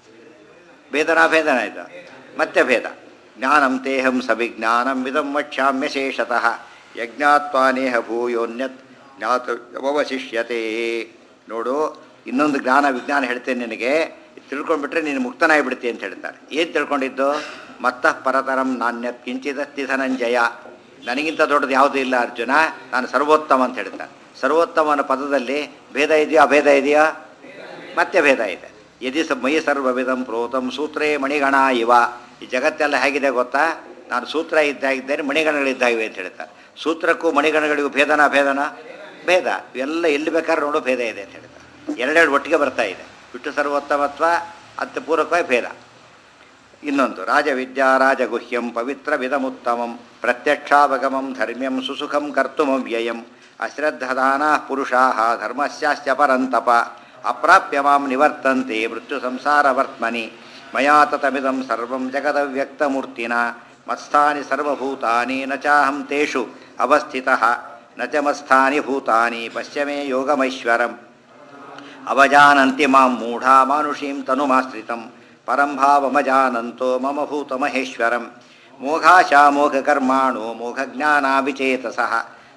ಭೇದನಾಭೇದನ ಇದು ಮತ್ತೆ ಭೇದ ಜ್ಞಾನಂ ತೇಹಂ ಸವಿಜ್ಞಾನಂ ಇದಂ ವಕ್ಷ್ಯಾಮ್ಯ ಶೇಷತಃ ಯಜ್ಞಾತ್ವಾನೇಹ ಭೂಯೋನ್ಯತ್ ಜ್ಞಾತವಶಿಷ್ಯತೆ ನೋಡು ಇನ್ನೊಂದು ಜ್ಞಾನ ವಿಜ್ಞಾನ ಹೇಳ್ತೇನೆ ನಿನಗೆ ಇದ್ ತಿಳ್ಕೊಂಡ್ಬಿಟ್ರೆ ನೀನು ಮುಕ್ತನಾಗಿಬಿಡ್ತಿ ಅಂತ ಹೇಳ್ತಾರೆ ಏನು ತಿಳ್ಕೊಂಡಿದ್ದು ಮತ್ತಃ ಪರತರಂ ನಾಣ್ಯತ್ ಕಿಂಚಿದಸ್ತಿ ಧನಂಜಯ ನನಗಿಂತ ದೊಡ್ಡದು ಯಾವುದೂ ಇಲ್ಲ ಅರ್ಜುನ ನಾನು ಸರ್ವೋತ್ತಮ ಅಂತ ಹೇಳ್ತಾರೆ ಸರ್ವೋತ್ತಮ ಅನ್ನೋ ಪದದಲ್ಲಿ ಭೇದ ಇದೆಯಾ ಅಭೇದ ಇದೆಯಾ ಮತ್ತೆ ಭೇದ ಇದೆ ಯದಿ ಸ ಮೈ ಸರ್ವವಿಧಂ ಪ್ರೋತಂ ಸೂತ್ರೇ ಮಣಿಗಣ ಇವ ಈ ಜಗತ್ತೆಲ್ಲ ಹೇಗಿದೆ ಗೊತ್ತಾ ನಾನು ಸೂತ್ರ ಇದ್ದಾಗಿದ್ದೇನೆ ಮಣಿಗಣಗಳಿದ್ದಾಗಿವೆ ಅಂತ ಹೇಳ್ತಾರೆ ಸೂತ್ರಕ್ಕೂ ಮಣಿಗಣಗಳಿಗೂ ಭೇದನ ಭೇದನ ಭೇದ ಇವೆಲ್ಲ ಎಲ್ಲಿ ಬೇಕಾದ್ರೆ ನೋಡೋ ಭೇದ ಇದೆ ಅಂತ ಹೇಳ್ತಾರೆ ಎರಡೆರಡು ಒಟ್ಟಿಗೆ ಬರ್ತಾ ಇದೆ ಬಿಟ್ಟು ಸರ್ವೋತ್ತಮತ್ವ ಅಂತ ಪೂರಕವಾಗಿ ಭೇದ ಇನ್ನೊಂದು ರಾಜವಿದ್ಯಾ ರಾಜಗುಹ್ಯಂ ಪವಿತ್ರ ವಿಧಮುತ್ತಮಂ ಪ್ರತ್ಯಕ್ಷಾವಗಮಂ ಧರ್ಮ್ಯಂ ಸುಸುಖಂ ಕರ್ತುಮವ್ಯಯಂ ಅಶ್ರದ್ಧದಾನ ಪುರುಷಾ ಧರ್ಮಸ್ಯಾಶ್ಚ ಪರಂತಪ ಅಪ್ರಾಪ್ಯ ಮಾಂ ನಿವರ್ತಂತೆ ಮೃತ್ಯು ಸಂಸಾರವರ್ತ್ಮನಿ ಮಯಾ ತತಮಿದಂ ಸರ್ವಂ ಜಗದವ್ಯಕ್ತಮೂರ್ತಿನ ಮತ್ಸ್ಥಾನಿ ಸರ್ವಭೂತಾನಿ ನ ಚಾಹಂ ತೇಷು ಅವಸ್ಥಿತಃ ನ ಚ ಮತ್ಸ್ಥಾನಿ ಭೂತಾನಿ ಪಶ್ಯ ಮೇ ಯೋಗಮೈಶ್ವರಂ ಅವಜಾನಂತಿ ಮಾಂ ಮೂಢಾ ಮಾನುಷೀಂ ತನುಮಾಶ್ರಿತಂ ಪರಂ ಭಾವಮಜಾನಂತೋ ಮಮ ಭೂತಮಹೇಶ್ವರಂ ಮೋಘಾಶಾಮೋಘಕರ್ಮಾಣೋ ಮೋಘಜ್ಞಾನಾಭಿಚೇತಸಃ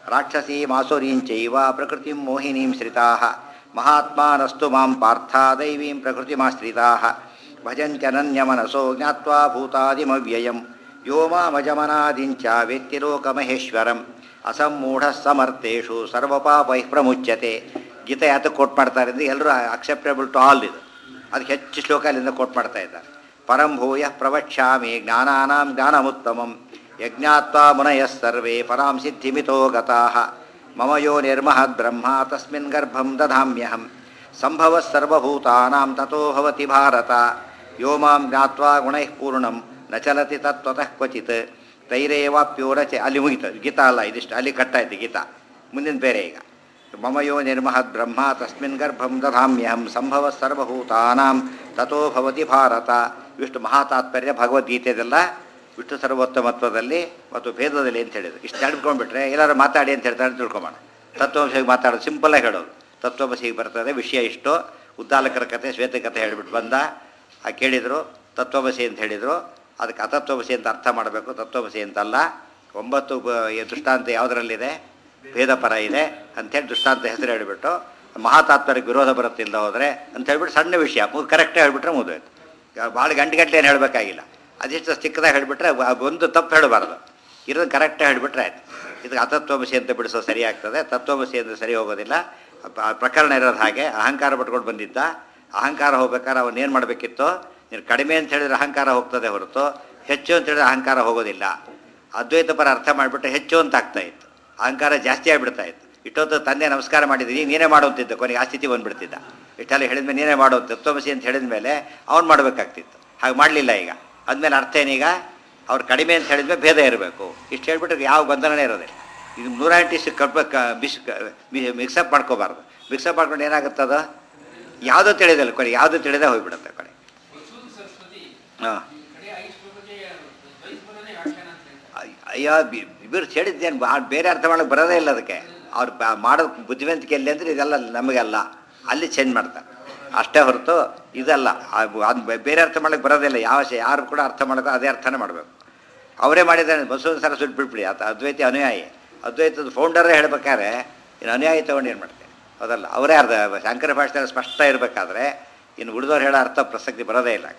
ರಾಕ್ಷಸೀಮಾಸುರೀಂಚೈವ ಪ್ರಕೃತಿಂ ಮೋಹಿನೀಂ ಶ್ರಿತಾಃ ಮಹಾತ್ಮಾನಸ್ತು ಮಾಂ ಪಾರ್ಥ ದೈವೀಂ ಪ್ರಕೃತಿಮಾಶ್ರಿತಾಃ ಭಜಂತ್ಯನನ್ಯಮನಸೋ ಜ್ಞಾತ್ವಾ ಭೂತಾದಿಮವ್ಯಯಂ ಯೋ ಮಾಮಜಮನಾದಿಂಚ ವೇತ್ತಿಲೋಕಮಹೇಶ್ವರಂ ಅಸಮ್ಮೂಢ ಸಮರ್ಥೇಷು ಸರ್ವಪಾಪೈಃ ಪ್ರಮುಚ್ಯತೆ ಗೀತೆ ಯಾತಕ್ಕೆ ಕೋಟ್ ಮಾಡ್ತಾರೆ ಅಂದರೆ ಎಲ್ಲರೂ ಅಕ್ಸೆಪ್ಟೇಬಲ್ ಟು ಆಲ್ ಇದು ಅದಕ್ಕೆ ಹೆಚ್ಚು ಶ್ಲೋಕ ಅಲ್ಲಿಂದ ಕೋಟ್ ಮಾಡ್ತಾ ಇದ್ದಾರೆ ಪರಂ ಭೂಯ ಪ್ರವಕ್ಷ್ಯಾಮಿ ಜ್ಞಾನಾನಾಂ ಜ್ಞಾನಮುತ್ತಮಂ ಯಜ್ಞಾತ್ವಾ ಮುನಯಃ ಸರ್ವೇ ಪರಾಂ ಸಿದ್ಧಿಮಿತೋ ಗತಾಃ ಮಮ ಯೋ ನಿರ್ಮಹದ್ ಬ್ರಹ್ಮ ತಸ್ಮಿನ್ ಗರ್ಭಂ ದಧಾಮ್ಯಹಂ ಸಂಭವಃ ಸರ್ವಭೂತಾನಾಂ ತಥೋ ಭವತಿ ಭಾರತ ಯೋ ಮಾಂ ಜ್ಞಾತ್ವಾ ಗುಣೈಃ ಪೂರ್ಣಂ ನ ಚಲತಿ ತತ್ವತಃ ಕ್ವಚಿತ್ ತೈರೇವಾಪ್ಯೋ ರಚೆ ಅಲ್ಲಿ ಮುಗಿತು ಗೀತಾ ಅಲ್ಲ ಇದಿಷ್ಟು ಅಲ್ಲಿ ಕಟ್ಟಾಯ್ತು ಗೀತಾ ಮುಂದಿನ ಬೇರೆ ಈಗ ಮಮ ಯೋ ನಿರ್ಮಹದ್ ಬ್ರಹ್ಮ ತಸ್ಮಿನ್ ಗರ್ಭಂ ದಧಾಮ್ಯಹಂ ಸಂಭವ ಸರ್ವಭೂತಾನಾಂ ತಥೋ ಭವತಿ ಭಾರತ ಇಷ್ಟು ಮಹಾತಾತ್ಪರ್ಯ ಭಗವದ್ಗೀತೆದೆಲ್ಲ ವಿಷ್ಣು ಸರ್ವೋತ್ತಮತ್ವದಲ್ಲಿ ಮತ್ತು ಭೇದದಲ್ಲಿ ಅಂತ ಹೇಳಿದ್ರು ಇಷ್ಟು ನಡ್ಕೊಂಡ್ಬಿಟ್ರೆ ಎಲ್ಲರೂ ಮಾತಾಡಿ ಅಂತ ಹೇಳ್ತಾರೆ ಅಂತ ತಿಳ್ಕೊಂಬೋಣ ತತ್ವಮಸಿಗೆ ಮಾತಾಡೋದು ಸಿಂಪಲಾಗಿ ಹೇಳೋದು ತತ್ವಮಸಿಗೆ ಬರ್ತದೆ ವಿಷಯ ಇಷ್ಟು ಉದ್ದಾಲಕರ ಕಥೆ ಶ್ವೇತ ಕಥೆ ಹೇಳಿಬಿಟ್ಟು ಬಂದ ಆ ಕೇಳಿದರು ತತ್ವಮಸಿ ಅಂತ ಹೇಳಿದರು ಅದಕ್ಕೆ ಅತತ್ವಮಸಿ ಅಂತ ಅರ್ಥ ಮಾಡಬೇಕು ತತ್ವಮಸಿ ಅಂತಲ್ಲ ಒಂಬತ್ತು ಬ- ಈ ದೃಷ್ಟಾಂತ ಯಾವುದರಲ್ಲಿದೆ ಭೇದ ಪರ ಇದೆ ಅಂಥೇಳಿ ದೃಷ್ಟಾಂತ ಹೆಸರು ಹೇಳಿಬಿಟ್ಟು ಮಹಾತಾತ್ಪರ್ಯಕ್ಕೆ ವಿರೋಧ ಬರುತ್ತಿಲ್ಲ ಹೋದರೆ ಅಂತ ಹೇಳ್ಬಿಟ್ಟು ಸಣ್ಣ ವಿಷಯ ಮುಗಿ ಕರೆಕ್ಟಾಗಿ ಹೇಳಿಬಿಟ್ರೆ ಮುಗಿದೋಯ್ತು ಭಾಳ ಗಂಟೆ ಗಂಟೆ ಏನು ಹೇಳಬೇಕಾಗಿಲ್ಲ ಅದಿಷ್ಟು ಚಿಕ್ಕದಾಗಿ ಹೇಳಿಬಿಟ್ರೆ ಒಂದು ತಪ್ಪು ಹೇಳಬಾರ್ದು ಇರೋದು ಕರೆಕ್ಟಾಗಿ ಹೇಳಿಬಿಟ್ರೆ ಆಯ್ತು ಇದಕ್ಕೆ ಅತತ್ವಮಸಿ ಅಂತ ಬಿಡಿಸೋ ಸರಿ ಆಗ್ತದೆ ತತ್ವಮಸಿ ಅಂತ ಸರಿ ಹೋಗೋದಿಲ್ಲ ಆ ಪ್ರಕರಣ ಇರೋದು ಹಾಗೆ ಅಹಂಕಾರ ಪಟ್ಕೊಂಡು ಬಂದಿದ್ದ ಅಹಂಕಾರ ಹೋಗ್ಬೇಕಾದ್ರೆ ಅವನು ಏನು ಮಾಡಬೇಕಿತ್ತು ನೀನು ಕಡಿಮೆ ಅಂತ ಹೇಳಿದ್ರೆ ಅಹಂಕಾರ ಹೋಗ್ತದೆ ಹೊರತು ಹೆಚ್ಚು ಅಂತ ಹೇಳಿದ್ರೆ ಅಹಂಕಾರ ಹೋಗೋದಿಲ್ಲ ಅದ್ವೈತ ಪರ ಅರ್ಥ ಮಾಡಿಬಿಟ್ರೆ ಹೆಚ್ಚು ಅಂತ ಆಗ್ತಾ ಇತ್ತು ಅಹಂಕಾರ ಜಾಸ್ತಿ ಆಗಿಬಿಡ್ತಾ ಇತ್ತು ಇಷ್ಟೊತ್ತು ತಂದೆ ನಮಸ್ಕಾರ ಮಾಡಿದ್ದೀನಿ ನೀನೇ ಮಾಡುವಂತಿದ್ದ ಕೊನೆಗೆ ಆ ಸ್ಥಿತಿ ಬಂದ್ಬಿಡ್ತಿದ್ದ ಇಷ್ಟೆಲ್ಲ ಹೇಳಿದ್ಮೇಲೆ ನೀನೇ ಮಾಡೋ ತತ್ವಮಸಿ ಅಂತ ಹೇಳಿದ ಮೇಲೆ ಅವ್ನು ಮಾಡಬೇಕಾಗ್ತಿತ್ತು ಹಾಗೆ ಮಾಡಲಿಲ್ಲ ಈಗ ಅಂದಮೇಲೆ ಅರ್ಥ ಏನೀಗ ಅವ್ರು ಕಡಿಮೆ ಅಂತ ಹೇಳಿದ್ಮೇಲೆ ಭೇದ ಇರಬೇಕು ಇಷ್ಟು ಹೇಳ್ಬಿಟ್ರೆ ಯಾವ ಬಂಧನನೇ ಇರೋದಿಲ್ಲ ಇದು ನೂರ ಎಂಟು ಕಟ್ಬೇಕು ಬಿಸ್ ಮಿಕ್ಸಪ್ ಮಾಡ್ಕೋಬಾರ್ದು ಮಿಕ್ಸಪ್ ಮಾಡ್ಕೊಂಡು ಏನಾಗುತ್ತದ ಯಾವುದೋ ತಿಳಿದಿಲ್ಲ ಕೊನೆ ಯಾವುದೋ ತಿಳಿದೇ ಹೋಗ್ಬಿಡುತ್ತೆ ಕೊನೆ ವಸೂಲ್ ಸರಸ್ವತಿ ಹಾಂ ಕಡೆ ಐದು ಶ್ಲೋಕಕ್ಕೆ ದ್ವೈತಪದನೇ ವ್ಯಾಖ್ಯಾನ ಅಂತ ಹೇಳ್ತಾರೆ ಅಯ್ಯೋ ಬಿ- ಇಬ್ಬರು ಹೇಳಿದ್ದೇನು ಬೇರೆ ಅರ್ಥ ಮಾಡೋಕ್ಕೆ ಬರೋದೇ ಇಲ್ಲ ಅದಕ್ಕೆ ಅವ್ರು ಬ- ಮಾಡೋ ಬುದ್ಧಿವಂತಿಕೆ ಎಲ್ಲಿ ಅಂದರೆ ಇದೆಲ್ಲ ನಮಗಲ್ಲ ಅಲ್ಲಿ ಚೇಂಜ್ ಮಾಡ್ತಾರೆ ಅಷ್ಟೇ ಹೊರತು ಇದಲ್ಲ ಅದು ಬೇರೆ ಅರ್ಥ ಮಾಡೋಕ್ಕೆ ಬರೋದಿಲ್ಲ ಯಾವ ಶ- ಯಾರು ಕೂಡ ಅರ್ಥ ಮಾಡೋಕೆ ಅದೇ ಅರ್ಥನೇ ಮಾಡಬೇಕು ಅವರೇ ಮಾಡಿದ್ದಾನೆ ಬಸವ ಸರಸ್ವತಿ ಬಿಟ್ಬಿಡಿ ಆತ ಅದ್ವೈತಿ ಅನುಯಾಯಿ ಅದ್ವೈತದ ಫೌಂಡರೇ ಹೇಳ್ಬೇಕಾದ್ರೆ ಇನ್ನು ಅನುಯಾಯಿ ತೊಗೊಂಡು ಏನು ಮಾಡ್ತಾರೆ ಹೌದಲ್ಲ ಅವರೇ ಅರ್ಧ ಶಂಕರ ಭಾಷೆಯಲ್ಲಿ ಸ್ಪಷ್ಟ ಇರಬೇಕಾದ್ರೆ ಇನ್ನು ಉಳಿದವ್ರು ಹೇಳೋ ಅರ್ಥ ಪ್ರಸಕ್ತಿ ಬರೋದೇ ಇಲ್ಲ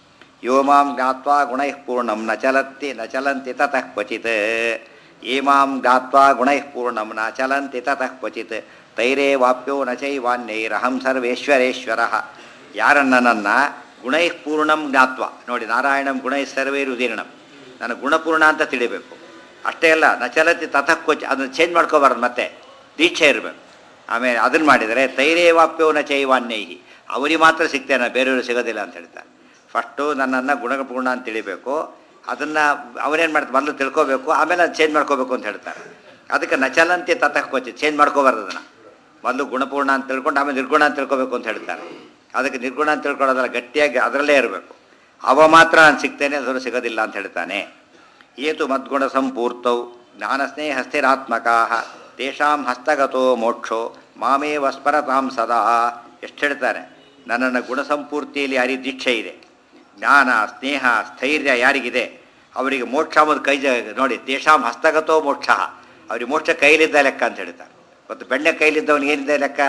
ಯೋ ಮಾಂ ಜ್ಞಾತ್ವಾ ಗುಣೈಃ ಪೂರ್ಣಂ ನ ಚಲಂತಿ ನ ಚಲಂತಿ ತತಃ ಕ್ವಚಿತ್ ಯೇ ಮಾಂ ಜ್ಞಾತ್ವಾ ಗುಣೈಃ ಪೂರ್ಣಂ ನ ಚಲಂತಿ ತತಃ ಕ್ವಚಿತ್ ತೈರೇ ವಾಪ್ಯೋ ನ ಚೈವಾನ್ಯೈರಹಂ ಸರ್ವೇಶ್ವರೇಶ್ವರ ಯಾರನ್ನ ನನ್ನ ಗುಣೈಃ ಪೂರ್ಣಂ ಜ್ಞಾತ್ವ ನೋಡಿ ನಾರಾಯಣಂ ಗುಣೈಃ ಸರ್ವೈರುದೀರ್ಣಂ ನನ್ನ ಗುಣಪೂರ್ಣ ಅಂತ ತಿಳಿಬೇಕು ಅಷ್ಟೇ ಅಲ್ಲ ನ ಚಲತಿ ತತಃ ಕ್ವಚ ಅದನ್ನು ಚೇಂಜ್ ಮಾಡ್ಕೋಬಾರ್ದು ಮತ್ತೆ ದೀಕ್ಷೆ ಇರಬೇಕು ಆಮೇಲೆ ಅದನ್ನು ಮಾಡಿದರೆ ತೈರೇವಾಪ್ಯೋನ ಚೈವಾನ್ಯೈಹಿ ಅವರಿಗೆ ಮಾತ್ರ ಸಿಗ್ತೇನೆ ಬೇರೆಯವರು ಸಿಗೋದಿಲ್ಲ ಅಂತ ಹೇಳ್ತಾರೆ ಫಸ್ಟು ನನ್ನನ್ನು ಗುಣಪೂರ್ಣ ಅಂತ ತಿಳಿಬೇಕು ಅದನ್ನು ಅವರೇನು ಮಾಡ್ತಾರೆ ಮೊದಲು ತಿಳ್ಕೊಬೇಕು ಆಮೇಲೆ ಅದು ಚೇಂಜ್ ಮಾಡ್ಕೋಬೇಕು ಅಂತ ಹೇಳ್ತಾರೆ ಅದಕ್ಕೆ ನಚಲಂತೆ ತತಃ ಕೊಚ್ಚಿ ಚೇಂಜ್ ಮಾಡ್ಕೋಬಾರ್ದು ಅದನ್ನು ಮೊದಲು ಗುಣಪೂರ್ಣ ಅಂತ ತಿಳ್ಕೊಂಡು ಆಮೇಲೆ ನಿರ್ಗುಣ ಅಂತ ತಿಳ್ಕೊಬೇಕು ಅಂತ ಹೇಳ್ತಾರೆ ಅದಕ್ಕೆ ನಿರ್ಗುಣ ಅಂತ ತಿಳ್ಕೊಳ್ಳೋದಲ್ಲ ಗಟ್ಟಿಯಾಗಿ ಅದರಲ್ಲೇ ಇರಬೇಕು ಅವ ಮಾತ್ರ ನಾನು ಸಿಗ್ತೇನೆ ಅದನ್ನು ಸಿಗೋದಿಲ್ಲ ಅಂತ ಹೇಳ್ತಾನೆ ಏತು ಮದ್ಗುಣ ಸಂಪೂರ್ತೌ ಜ್ಞಾನ ಸ್ನೇಹ ಸ್ಥಿರಾತ್ಮಕಾ ತೇಷಾಂ ಹಸ್ತಗತೋ ಮೋಕ್ಷೋ ಮಾಮೇ ವಸ್ಪರತಾಂ ಸದಾ ಎಷ್ಟು ಹೇಳ್ತಾರೆ ನನ್ನನ್ನು ಗುಣಸಂಪೂರ್ತಿಯಲ್ಲಿ ಯಾರಿಗೆ ದೀಕ್ಷೆ ಇದೆ ಜ್ಞಾನ ಸ್ನೇಹ ಸ್ಥೈರ್ಯ ಯಾರಿಗಿದೆ ಅವರಿಗೆ ಮೋಕ್ಷ ಮತ್ತು ಕೈ ಜ ನೋಡಿ ತೇಷಾಂ ಹಸ್ತಗತೋ ಮೋಕ್ಷ ಅವ್ರಿಗೆ ಮೋಕ್ಷ ಕೈಲಿದ್ದ ಲೆಕ್ಕ ಅಂತ ಹೇಳ್ತಾರೆ ಮತ್ತು ಬೆಣ್ಣೆ ಕೈಲಿದ್ದವನಿಗೆ ಏನಿದೆ ಲೆಕ್ಕ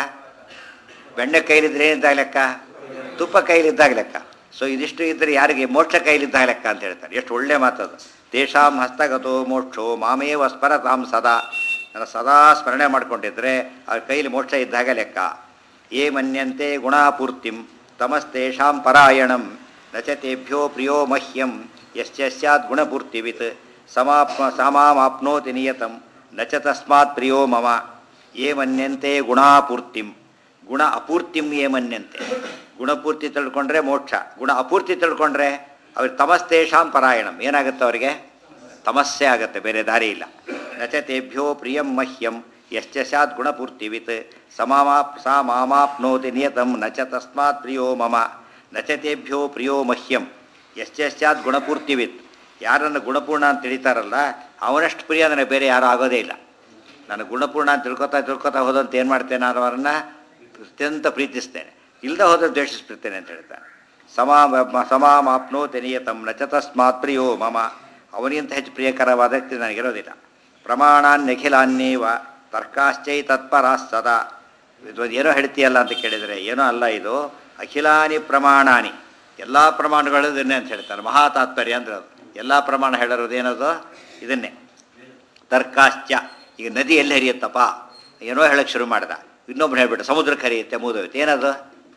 ಬೆಣ್ಣೆ ಕೈಲಿದ್ರೆ ಏನಿದ್ದಾಗ ಲೆಕ್ಕ ತುಪ್ಪ ಕೈಲಿದ್ದಾಗ ಲೆಕ್ಕ ಸೊ ಇದಿಷ್ಟು ಇದ್ದರೆ ಯಾರಿಗೆ ಮೋಕ್ಷ ಕೈಲಿದ್ದಾಗ ಲೆಕ್ಕ ಅಂತ ಹೇಳ್ತಾರೆ ಎಷ್ಟು ಒಳ್ಳೆ ಮಾತದು ತೇಷಾಂ ಹಸ್ತಗತೋ ಮೋಕ್ಷೋ ಮಾಮೇವ ಸ್ಮರತಾಂ ಸದಾ ನನ್ನ ಸದಾ ಸ್ಮರಣೆ ಮಾಡಿಕೊಂಡಿದ್ರೆ ಅವ್ರ ಕೈಲಿ ಮೋಕ್ಷ ಇದ್ದಾಗ ಲೆಕ್ಕ ಏ ಮನ್ಯಂತೆ ಗುಣಾಪೂರ್ತಿಂ ತಮಸ್ತೇಷಾಂ ಪರಾಯಣಂ ನ ಚ ತೇಭ್ಯೋ ಪ್ರಿಯೋ ಮಹ್ಯಂ ಯಶ್ಚ ಸ್ಯಾತ್ ಗುಣಪೂರ್ತಿವಿತ್ ಸಮಾಪ್ ಸಮಾಮಾಪ್ನೋತಿ ನಿಯತಂ ನ ಚ ತಸ್ಮಾತ್ ಪ್ರಿಯೋ ಮಮ ಏ ಮನ್ಯಂತೆ ಗುಣಾಪೂರ್ತಿಂ ಗುಣ ಅಪೂರ್ತಿಂ ಏ ಮನ್ಯಂತೆ ಗುಣಪೂರ್ತಿ ತಿಳ್ಕೊಂಡ್ರೆ ಮೋಕ್ಷ ಗುಣ ಅಪೂರ್ತಿ ತಿಳ್ಕೊಂಡ್ರೆ ಅವ್ರಿಗೆ ತಮಸ್ತೇಷಾಂ ಪರಾಯಣಂ ಏನಾಗುತ್ತೆ ಅವರಿಗೆ ತಮಸ್ಸೆ ಆಗುತ್ತೆ ಬೇರೆ ದಾರಿ ಇಲ್ಲ ನಚ ತೇಭ್ಯೋ ಪ್ರಿಯಂ ಮಹ್ಯಂ ಯಶ್ಚ ಸ್ಯಾತ್ ಗುಣಪೂರ್ತಿವಿತ್ ಸಮಾಮಾಪ್ ಸಾ ಮಾಮಾಪ್ನೋತಿ ನಿಯತಂ ನ ಚ ತಸ್ಮಾತ್ ಪ್ರಿಯೋ ಮಮ ನ ಚ ತೇಭ್ಯೋ ಪ್ರಿಯೋ ಮಹ್ಯಂ ಯಶ್ಚ ಸ್ಯಾತ್ ಗುಣಪೂರ್ತಿವಿತ್ ಯಾರನ್ನು ಗುಣಪೂರ್ಣ ಅಂತ ತಿಳಿತಾರಲ್ಲ ಅವನಷ್ಟು ಪ್ರಿಯ ನನಗೆ ಬೇರೆ ಯಾರೂ ಆಗೋದೇ ಇಲ್ಲ ನಾನು ಗುಣಪೂರ್ಣ ಅಂತ ತಿಳ್ಕೊತಾ ತಿಳ್ಕೊತಾ ಹೋದಂತ ಏನು ಮಾಡ್ತೇನೆ ನಾನು ಅವರನ್ನು ಅತ್ಯಂತ ಪ್ರೀತಿಸ್ತೇನೆ ಇಲ್ಲದೆ ಹೋದ್ರೆ ದ್ವೇಷಿಸ್ಬಿಡ್ತೇನೆ ಅಂತ ಹೇಳ್ತಾನೆ ಸಮಾ ಸಮಾಮಾಪ್ನೋತಿ ನಿಯತಂ ನ ಚ ತಸ್ಮಾತ್ ಪ್ರಿಯೋ ಮಮ ಅವನಿಗಿಂತ ಹೆಚ್ಚು ಪ್ರಿಯಕರವಾದ ವ್ಯಕ್ತಿ ನನಗಿರೋದಿಲ್ಲ ಪ್ರಮಾಣಾನ್ಯಖಿಲಾನ್ಯೇವ ತರ್ಕಾಶ್ಚೈ ತತ್ಪರಾ ಸದಾ ಇದು ಏನೋ ಹೇಳ್ತೀಯಲ್ಲ ಅಂತ ಕೇಳಿದರೆ ಏನೋ ಅಲ್ಲ ಇದು ಅಖಿಲಾನಿ ಪ್ರಮಾಣಾನಿ ಎಲ್ಲ ಪ್ರಮಾಣಗಳು ಇದನ್ನೇ ಅಂತ ಹೇಳ್ತಾರೆ ಮಹಾ ತಾತ್ಪರ್ಯ ಅಂದ್ರೆ ಅದು ಎಲ್ಲ ಪ್ರಮಾಣ ಹೇಳಿರೋದು ಏನದು ಇದನ್ನೇ ತರ್ಕಾಶ್ಚ ಈಗ ನದಿ ಎಲ್ಲಿ ಹರಿಯುತ್ತಪ್ಪ ಏನೋ ಹೇಳಕ್ಕೆ ಶುರು ಮಾಡ್ದ ಇನ್ನೊಬ್ರು ಹೇಳ್ಬಿಟ್ಟು ಸಮುದ್ರಕ್ಕೆ ಹರಿಯುತ್ತೆ ಮುಗಿದೋಯ್ತು ಏನದು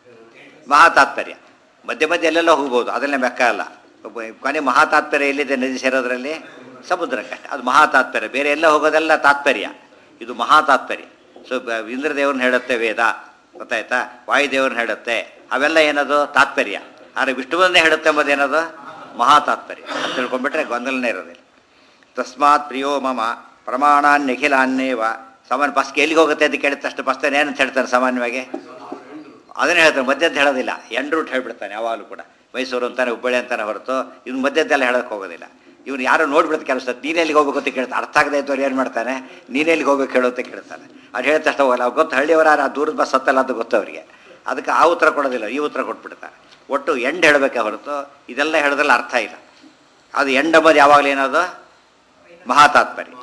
ಮಹಾ ತಾತ್ಪರ್ಯ ಮಧ್ಯೆ ಮಧ್ಯೆ ಎಲ್ಲೆಲ್ಲ ಹೋಗ್ಬೋದು ಅದನ್ನೇ ಲೆಕ್ಕ ಅಲ್ಲ ಒಬ್ಬ- ಕೊನೆ ಮಹಾ ತಾತ್ಪರ್ಯ ಎಲ್ಲಿದೆ ನದಿ ಸೇರೋದ್ರಲ್ಲಿ ಸಮುದ್ರಕ್ಕೆ ಅದು ಮಹಾ ತಾತ್ಪರ್ಯ ಬೇರೆ ಎಲ್ಲ ಹೋಗೋದೆಲ್ಲ ತಾತ್ಪರ್ಯ ಇದು ಮಹಾ ತಾತ್ಪರ್ಯ ಸೊ ಬ- ಇಂದ್ರದೇವ್ರನ್ನ ಹೇಳುತ್ತೆ ವೇದ ಗೊತ್ತಾಯ್ತಾ ವಾಯುದೇವ್ರನ್ನ ಹೇಳುತ್ತೆ ಅವೆಲ್ಲ ಏನದು ತಾತ್ಪರ್ಯ ಆದರೆ ವಿಷ್ಣುವನ್ನೇ ಹೇಳುತ್ತೆ ಎಂಬುದೇನದು ಮಹಾ ತಾತ್ಪರ್ಯ ಅದು ತಿಳ್ಕೊಂಡ್ಬಿಟ್ರೆ ಗೊಂದಲನೇ ಇರೋದಿಲ್ಲ ತಸ್ಮಾತ್ ಪ್ರಿಯೋ ಮಮ ಪ್ರಮಾಣಾನ್ಯಖಿಲಾನ್ಯೇವ ಸಾಮಾನ್ಯ ಬಸ್ಗೆ ಎಲ್ಲಿಗೆ ಹೋಗುತ್ತೆ ಅಂತ ಕೇಳಿದ ತಕ್ಷಣ ಬಸ್ತಾನೆ ಏನಂತ ಹೇಳ್ತಾನೆ ಸಾಮಾನ್ಯವಾಗಿ ಅದನ್ನೇ ಹೇಳ್ತಾನೆ ಮಧ್ಯದ ಹೇಳೋದಿಲ್ಲ ಎಂಡ್ ರೂಟ್ ಹೇಳ್ಬಿಡ್ತಾನೆ ಯಾವಾಗಲೂ ಕೂಡ ಮೈಸೂರು ಅಂತಾನೆ ಹುಬ್ಬಳ್ಳಿ ಅಂತಾನೆ ಹೊರತು ಇವ್ನು ಮಧ್ಯದ್ದೆಲ್ಲ ಹೇಳೋಕೆ ಹೋಗೋದಿಲ್ಲ ಇವ್ನು ಯಾರೋ ನೋಡ್ಬಿಡುತ್ತೆ ಕೆಲಸ ನೀನು ಎಲ್ಲಿಗೆ ಹೋಗ್ಬೇಕು ಅಂತ ಕೇಳ್ತಾನೆ ಅರ್ಥ ಆಗದೆ ಇದ್ದವ್ರು ಏನು ಮಾಡ್ತಾನೆ ನೀನು ಎಲ್ಲಿಗೆ ಹೋಗ್ಬೇಕು ಹೇಳು ಅಂತ ಕೇಳ್ತಾನೆ ಅದು ಹೇಳಿದ ತಕ್ಷಣ ಹೋಗಲ್ಲ ಅವ್ರು ಗೊತ್ತು ಹಳ್ಳಿಯವರ ಆ ದೂರದ ಬಸ್ ಹತ್ತಲ್ಲ ಅಂತ ಗೊತ್ತು ಅವರಿಗೆ ಅದಕ್ಕೆ ಆ ಉತ್ತರ ಕೊಡೋದಿಲ್ಲ ಈ ಉತ್ತರ ಕೊಟ್ಬಿಡ್ತಾರೆ ಒಟ್ಟು ಎಂಡ್ ಹೇಳಬೇಕೆ ಹೊರತು ಇದೆಲ್ಲ ಹೇಳೋದ್ರಲ್ಲಿ ಅರ್ಥ ಇಲ್ಲ ಅದು ಎಂಡ್ ಅಂಬೋದು ಯಾವಾಗಲೂ ಏನದು ಮಹಾ ತಾತ್ಪರ್ಯ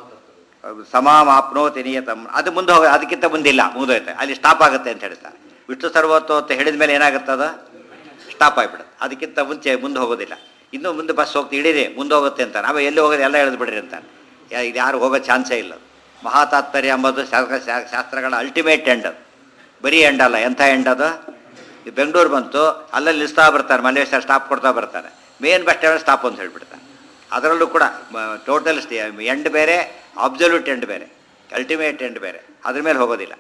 ಸಮಾಮಾಪ್ನೋತಿ ನಿಯತಂ ಅದು ಮುಂದೆ ಹೋಗ ಅದಕ್ಕಿಂತ ಮುಂದಿಲ್ಲ ಮುಗಿದೋಯ್ತೆ ಅಲ್ಲಿ ಸ್ಟಾಪ್ ಆಗುತ್ತೆ ಅಂತ ಹೇಳ್ತಾರೆ ವಿಷ್ಣು ಸರ್ವತ್ತು ಅಂತ ಹೇಳಿದ ಮೇಲೆ ಏನಾಗುತ್ತೆ ಅದು ಸ್ಟಾಪ್ ಆಗಿಬಿಡುತ್ತೆ ಅದಕ್ಕಿಂತ ಮುಂಚೆ ಮುಂದೆ ಹೋಗೋದಿಲ್ಲ ಇನ್ನೂ ಮುಂದೆ ಬಸ್ ಹೋಗ್ತಿ ಇಡೀರಿ ಮುಂದೆ ಹೋಗುತ್ತೆ ಅಂತಾನೆ ಆಮೇಲೆ ಎಲ್ಲಿ ಹೋಗೋದು ಎಲ್ಲ ಎಳೆದು ಬಿಡ್ರಿ ಅಂತಾನೆ ಯಾ- ಇದು ಯಾರು ಹೋಗೋ ಚಾನ್ಸೇ ಇಲ್ಲ ಅದು. ಮಹಾ ತಾತ್ಪರ್ಯ ಎಂಬುದು ಶಾಸ್ತ್ರ ಶಾ- ಶಾಸ್ತ್ರಗಳ ಅಲ್ಟಿಮೇಟ್ ಎಂಡ್ ಅದು ಬರೀ ಎಂಡ್ ಅಲ್ಲ ಎಂಥ ಎಂಡ್ ಅದು ಈ ಬೆಂಗಳೂರು ಬಂತು ಅಲ್ಲಲ್ಲಿ ನಿಲ್ಲಿಸ್ತಾ ಬರ್ತಾರೆ ಮಲ್ಲೇಶ್ವರ ಸ್ಟಾಪ್ ಕೊಡ್ತಾ ಬರ್ತಾರೆ ಮೇನ್ ಬಸ್ ಸ್ಟ್ಯಾಂಡ್ ಸ್ಟಾಪ್ ಅಂತ ಹೇಳ್ಬಿಡ್ತಾರೆ ಅದರಲ್ಲೂ ಕೂಡ ಟೋಟಲ್ ಎಂಡ್ ಬೇರೆ ಅಬ್ಸಲ್ಯೂಟ್ ಎಂಡ್ ಬೇರೆ ಅಲ್ಟಿಮೇಟ್ ಎಂಡ್ ಬೇರೆ ಅದ್ರ ಮೇಲೆ ಹೋಗೋದಿಲ್ಲ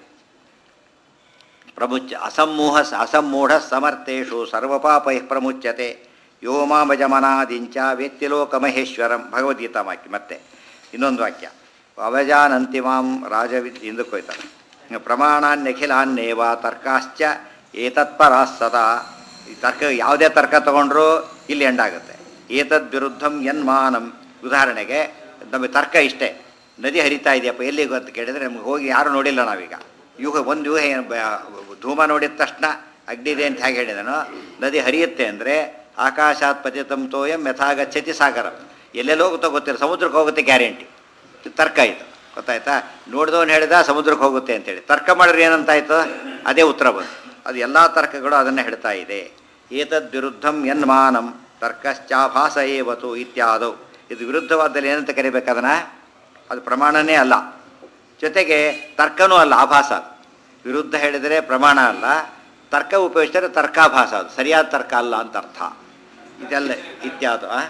ಪ್ರಮುಚ ಅಸಮ್ಮೂಹ ಅಸಮ್ಮೂಢ ಸಮರ್ಥೇಶು ಸರ್ವಪಾಪೈ ಪ್ರಮುಚ್ಯತೆ ಯೋ ಮಾಮಜಮನಾದಿಂಚ ವ್ಯಕ್ತಿಲೋಕಮಹೇಶ್ವರಂ ಭಗವದ್ಗೀತಾ ವಾಕ್ಯ ಮತ್ತೆ ಇನ್ನೊಂದು ವಾಕ್ಯ ಅವಜಾನಂತಿಮಾಂ ರಾಜವಿದ್ ಹಿಂದಕ್ಕೆ ಹೋಯ್ತಾರೆ ಪ್ರಮಾಣಾನ್ಯಖಿಲಾನ್ಯೇವ ತರ್ಕಾಶ್ಚ ಏತತ್ಪರಾ ಸದಾ ಈ ತರ್ಕ ಯಾವುದೇ ತರ್ಕ ತಗೊಂಡ್ರೂ ಇಲ್ಲಿ ಎಂಡಾಗುತ್ತೆ ಏತದ್ ವಿರುದ್ಧಂ ಯನ್ಮಾನಂ ಉದಾಹರಣೆಗೆ ನಮಗೆ ತರ್ಕ ಇಷ್ಟೇ ನದಿ ಹರಿತಾ ಇದೆಯಪ್ಪ ಎಲ್ಲಿಗೆ ಅಂತ ಕೇಳಿದರೆ ನಮ್ಗೆ ಹೋಗಿ ಯಾರು ನೋಡಿಲ್ಲ ನಾವೀಗ ಯೂಹ ಒಂದು ಯೂಹೆ ಬ- ಧೂಮ ನೋಡಿದ ತಕ್ಷಣ ಅಗ್ನಿ ಇದೆ ಅಂತ ಹೇಗೆ ಹೇಳಿದನೋ ನದಿ ಹರಿಯುತ್ತೆ ಅಂದರೆ ಆಕಾಶಾತ್ ಪತಿತಂ ತೋಯಂ ಯಥಾಗಚ್ಚತಿ ಸಾಗರ ಎಲ್ಲೆಲ್ಲಿ ಹೋಗುತ್ತೋ ಗೊತ್ತಿಲ್ಲ ಸಮುದ್ರಕ್ಕೆ ಹೋಗುತ್ತೆ ಗ್ಯಾರಂಟಿ ಇದು ತರ್ಕ ಇದು ಗೊತ್ತಾಯ್ತಾ ನೋಡಿದವನು ಹೇಳಿದ ಸಮುದ್ರಕ್ಕೆ ಹೋಗುತ್ತೆ ಅಂತೇಳಿ ತರ್ಕ ಮಾಡಿದ್ರೆ ಏನಂತಾಯ್ತು ಅದೇ ಉತ್ತರ ಬಂತು ಅದು ಎಲ್ಲ ತರ್ಕಗಳು ಅದನ್ನೇ ಹೇಳ್ತಾ ಇದೆ ಏತದ್ ವಿರುದ್ಧಂ ಯನ್ಮಾನಂ ತರ್ಕಶ್ಚಾಭಾಸ ಏವತು ಇತ್ಯಾದವು ಇದು ವಿರುದ್ಧವಾದಲ್ಲಿ ಏನಂತ ಕರಿಬೇಕು ಅದನ್ನ ಅದು ಪ್ರಮಾಣನೇ ಅಲ್ಲ ಜೊತೆಗೆ ತರ್ಕನೂ ಅಲ್ಲ ಆಭಾಸ ಅದು. ವಿರುದ್ಧ ಹೇಳಿದರೆ ಪ್ರಮಾಣ ಅಲ್ಲ ತರ್ಕ ಉಪಯೋಗಿಸಿದರೆ ತರ್ಕಾಭಾಸ ಅದು ಸರಿಯಾದ ತರ್ಕ ಅಲ್ಲ ಅಂತ ಅರ್ಥ ಇದೆಲ್ಲ ಇತ್ಯಾದು ಆ?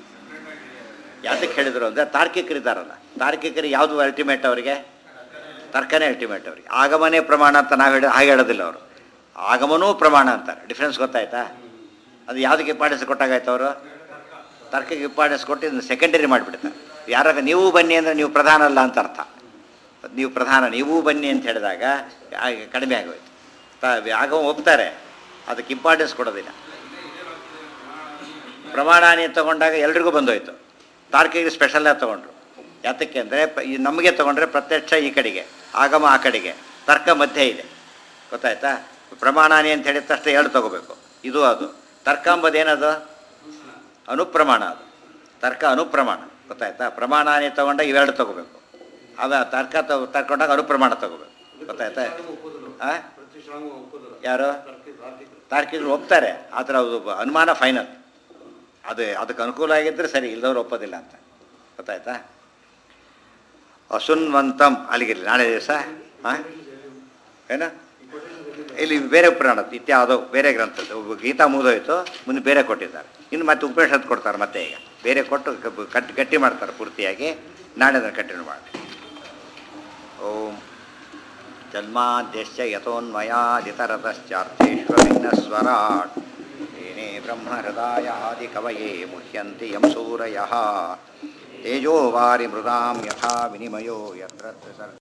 ಯಾತಕ್ಕೆ ಹೇಳಿದ್ರು ಅಂದರೆ ತಾರ್ಕಿಕರಿದ್ದಾರಲ್ಲ ತಾರ್ಕಿಕರಿಗೆ ಯಾವುದು ಅಲ್ಟಿಮೇಟ್ ಅವರಿಗೆ ತರ್ಕನೇ ಅಲ್ಟಿಮೇಟ್ ಅವ್ರಿಗೆ ಆಗಮನೇ ಪ್ರಮಾಣ ಅಂತ ನಾವು ಹೇಳಿ ಹಾಗೆ ಹೇಳೋದಿಲ್ಲ ಅವರು ಆಗಮನೂ ಪ್ರಮಾಣ ಅಂತಾರೆ ಡಿಫ್ರೆನ್ಸ್ ಗೊತ್ತಾಯ್ತಾ ಅದು ಯಾವುದಕ್ಕೆ ಇಂಪಾರ್ಟೆನ್ಸ್ ಕೊಟ್ಟಾಗಾಯ್ತು ಅವರು ತರ್ಕಕ್ಕೆ ಇಂಪಾರ್ಟೆನ್ಸ್ ಕೊಟ್ಟು ಇದನ್ನು ಸೆಕೆಂಡರಿ ಮಾಡಿಬಿಡ್ತಾರೆ ಯಾರಾಗ ನೀವು ಬನ್ನಿ ಅಂದರೆ ನೀವು ಪ್ರಧಾನ ಅಲ್ಲ ಅಂತ ಅರ್ಥ ನೀವು ಪ್ರಧಾನ ನೀವು ಬನ್ನಿ ಅಂತ ಹೇಳಿದಾಗ ಆ- ಕಡಿಮೆ ಆಗೋಯ್ತು ತ ಆಗಮ ಒಪ್ತಾರೆ ಅದಕ್ಕೆ ಇಂಪಾರ್ಟೆನ್ಸ್ ಕೊಡೋದಿಲ್ಲ ಪ್ರಮಾಣಾನಿ ತಗೊಂಡಾಗ ಎಲ್ರಿಗೂ ಬಂದೋಯ್ತು ತಾರ್ಕಿಗೆ ಸ್ಪೆಷಲಾಗಿ ತೊಗೊಂಡ್ರು ಯಾತಕ್ಕೆ ಅಂದರೆ ನಮಗೆ ತೊಗೊಂಡ್ರೆ ಪ್ರತ್ಯಕ್ಷ ಈ ಕಡೆಗೆ ಆಗಮ ಆ ಕಡೆಗೆ ತರ್ಕ ಮಧ್ಯೆ ಇದೆ ಗೊತ್ತಾಯ್ತಾ ಪ್ರಮಾಣಾನಿ ಅಂತ ಹೇಳಿದ ತಕ್ಷಣ ಎರಡು ತಗೋಬೇಕು ಇದು ಅದು ತರ್ಕ ಅಂಬದು ಏನದು ಅನುಪ್ರಮಾಣ ಅದು ತರ್ಕ ಅನುಪ್ರಮಾಣ ಗೊತ್ತಾಯ್ತಾ ಪ್ರಮಾಣಾನಿ ತಗೊಂಡಾಗ ಇವೆರಡು ತಗೋಬೇಕು ಅವ ತರ್ಕ ತಗೊ ತಗೊಂಡಾಗ ಅನುಪ್ರಮಾಣ ತಗೋಬೇಕು ಗೊತ್ತಾಯ್ತಾ ಆ? ಯಾರು ತಾರ್ಕಿಕರು ಒಪ್ತಾರೆ ಆದರೆ ಅದು ಬ- ಅನುಮಾನ ಫೈನಲ್ ಅದು ಅದಕ್ಕೆ ಅನುಕೂಲ ಆಗಿದ್ದರೆ ಸರಿ ಇಲ್ಲದವ್ರು ಒಪ್ಪೋದಿಲ್ಲ ಅಂತ ಗೊತ್ತಾಯ್ತಾ ಅಸುನ್ವಂತಂ ಅಲ್ಲಿಗಿರಲಿ ನಾಳೆ ದಿವಸ ಹಾಂ ಏನು ಇಲ್ಲಿ ಬೇರೆ ಪುರಾಣ ಇತ್ಯಾವುದೋ ಬೇರೆ ಗ್ರಂಥದ್ದು ಒಬ್ಬ ಗೀತಾ ಮುಗಿದೋಯ್ತು ಮುಂದೆ ಬೇರೆ ಕೊಟ್ಟಿದ್ದಾರೆ ಇನ್ನು ಮತ್ತೆ ಉಪನಿಷತ್ ಕೊಡ್ತಾರೆ ಮತ್ತೆ ಈಗ ಬೇರೆ ಕೊಟ್ಟು ಕ- ಕಟ್ಟಿ ಗಟ್ಟಿ ಮಾಡ್ತಾರೆ ಪೂರ್ತಿಯಾಗಿ ನಾಳೆ ಅದನ್ನು ಕಂಟಿನ್ಯೂ ಮಾಡಿ ಓಂ ಜನ್ಮಾದ್ಯಶ್ಚ ಯಥೋನ್ಮಯಾದಿತರತಶ್ಚಾರ್ಥೇಷ್ವಭಿನ್ನಸ್ವರಾಟ್ ಏನೇ ಬ್ರಹ್ಮಹೃದಾಯಾದಿಕವಯೇ ಮುಹ್ಯಂತಿ ಯಂ ಸೂರಯಃ ತೇಜೋ ವಾರಿ ಮೃದಾಂ ಯಥಾ ವಿನಿಮಯೋ ಯತ್ರ ತ್ರಿಸರ್ಗ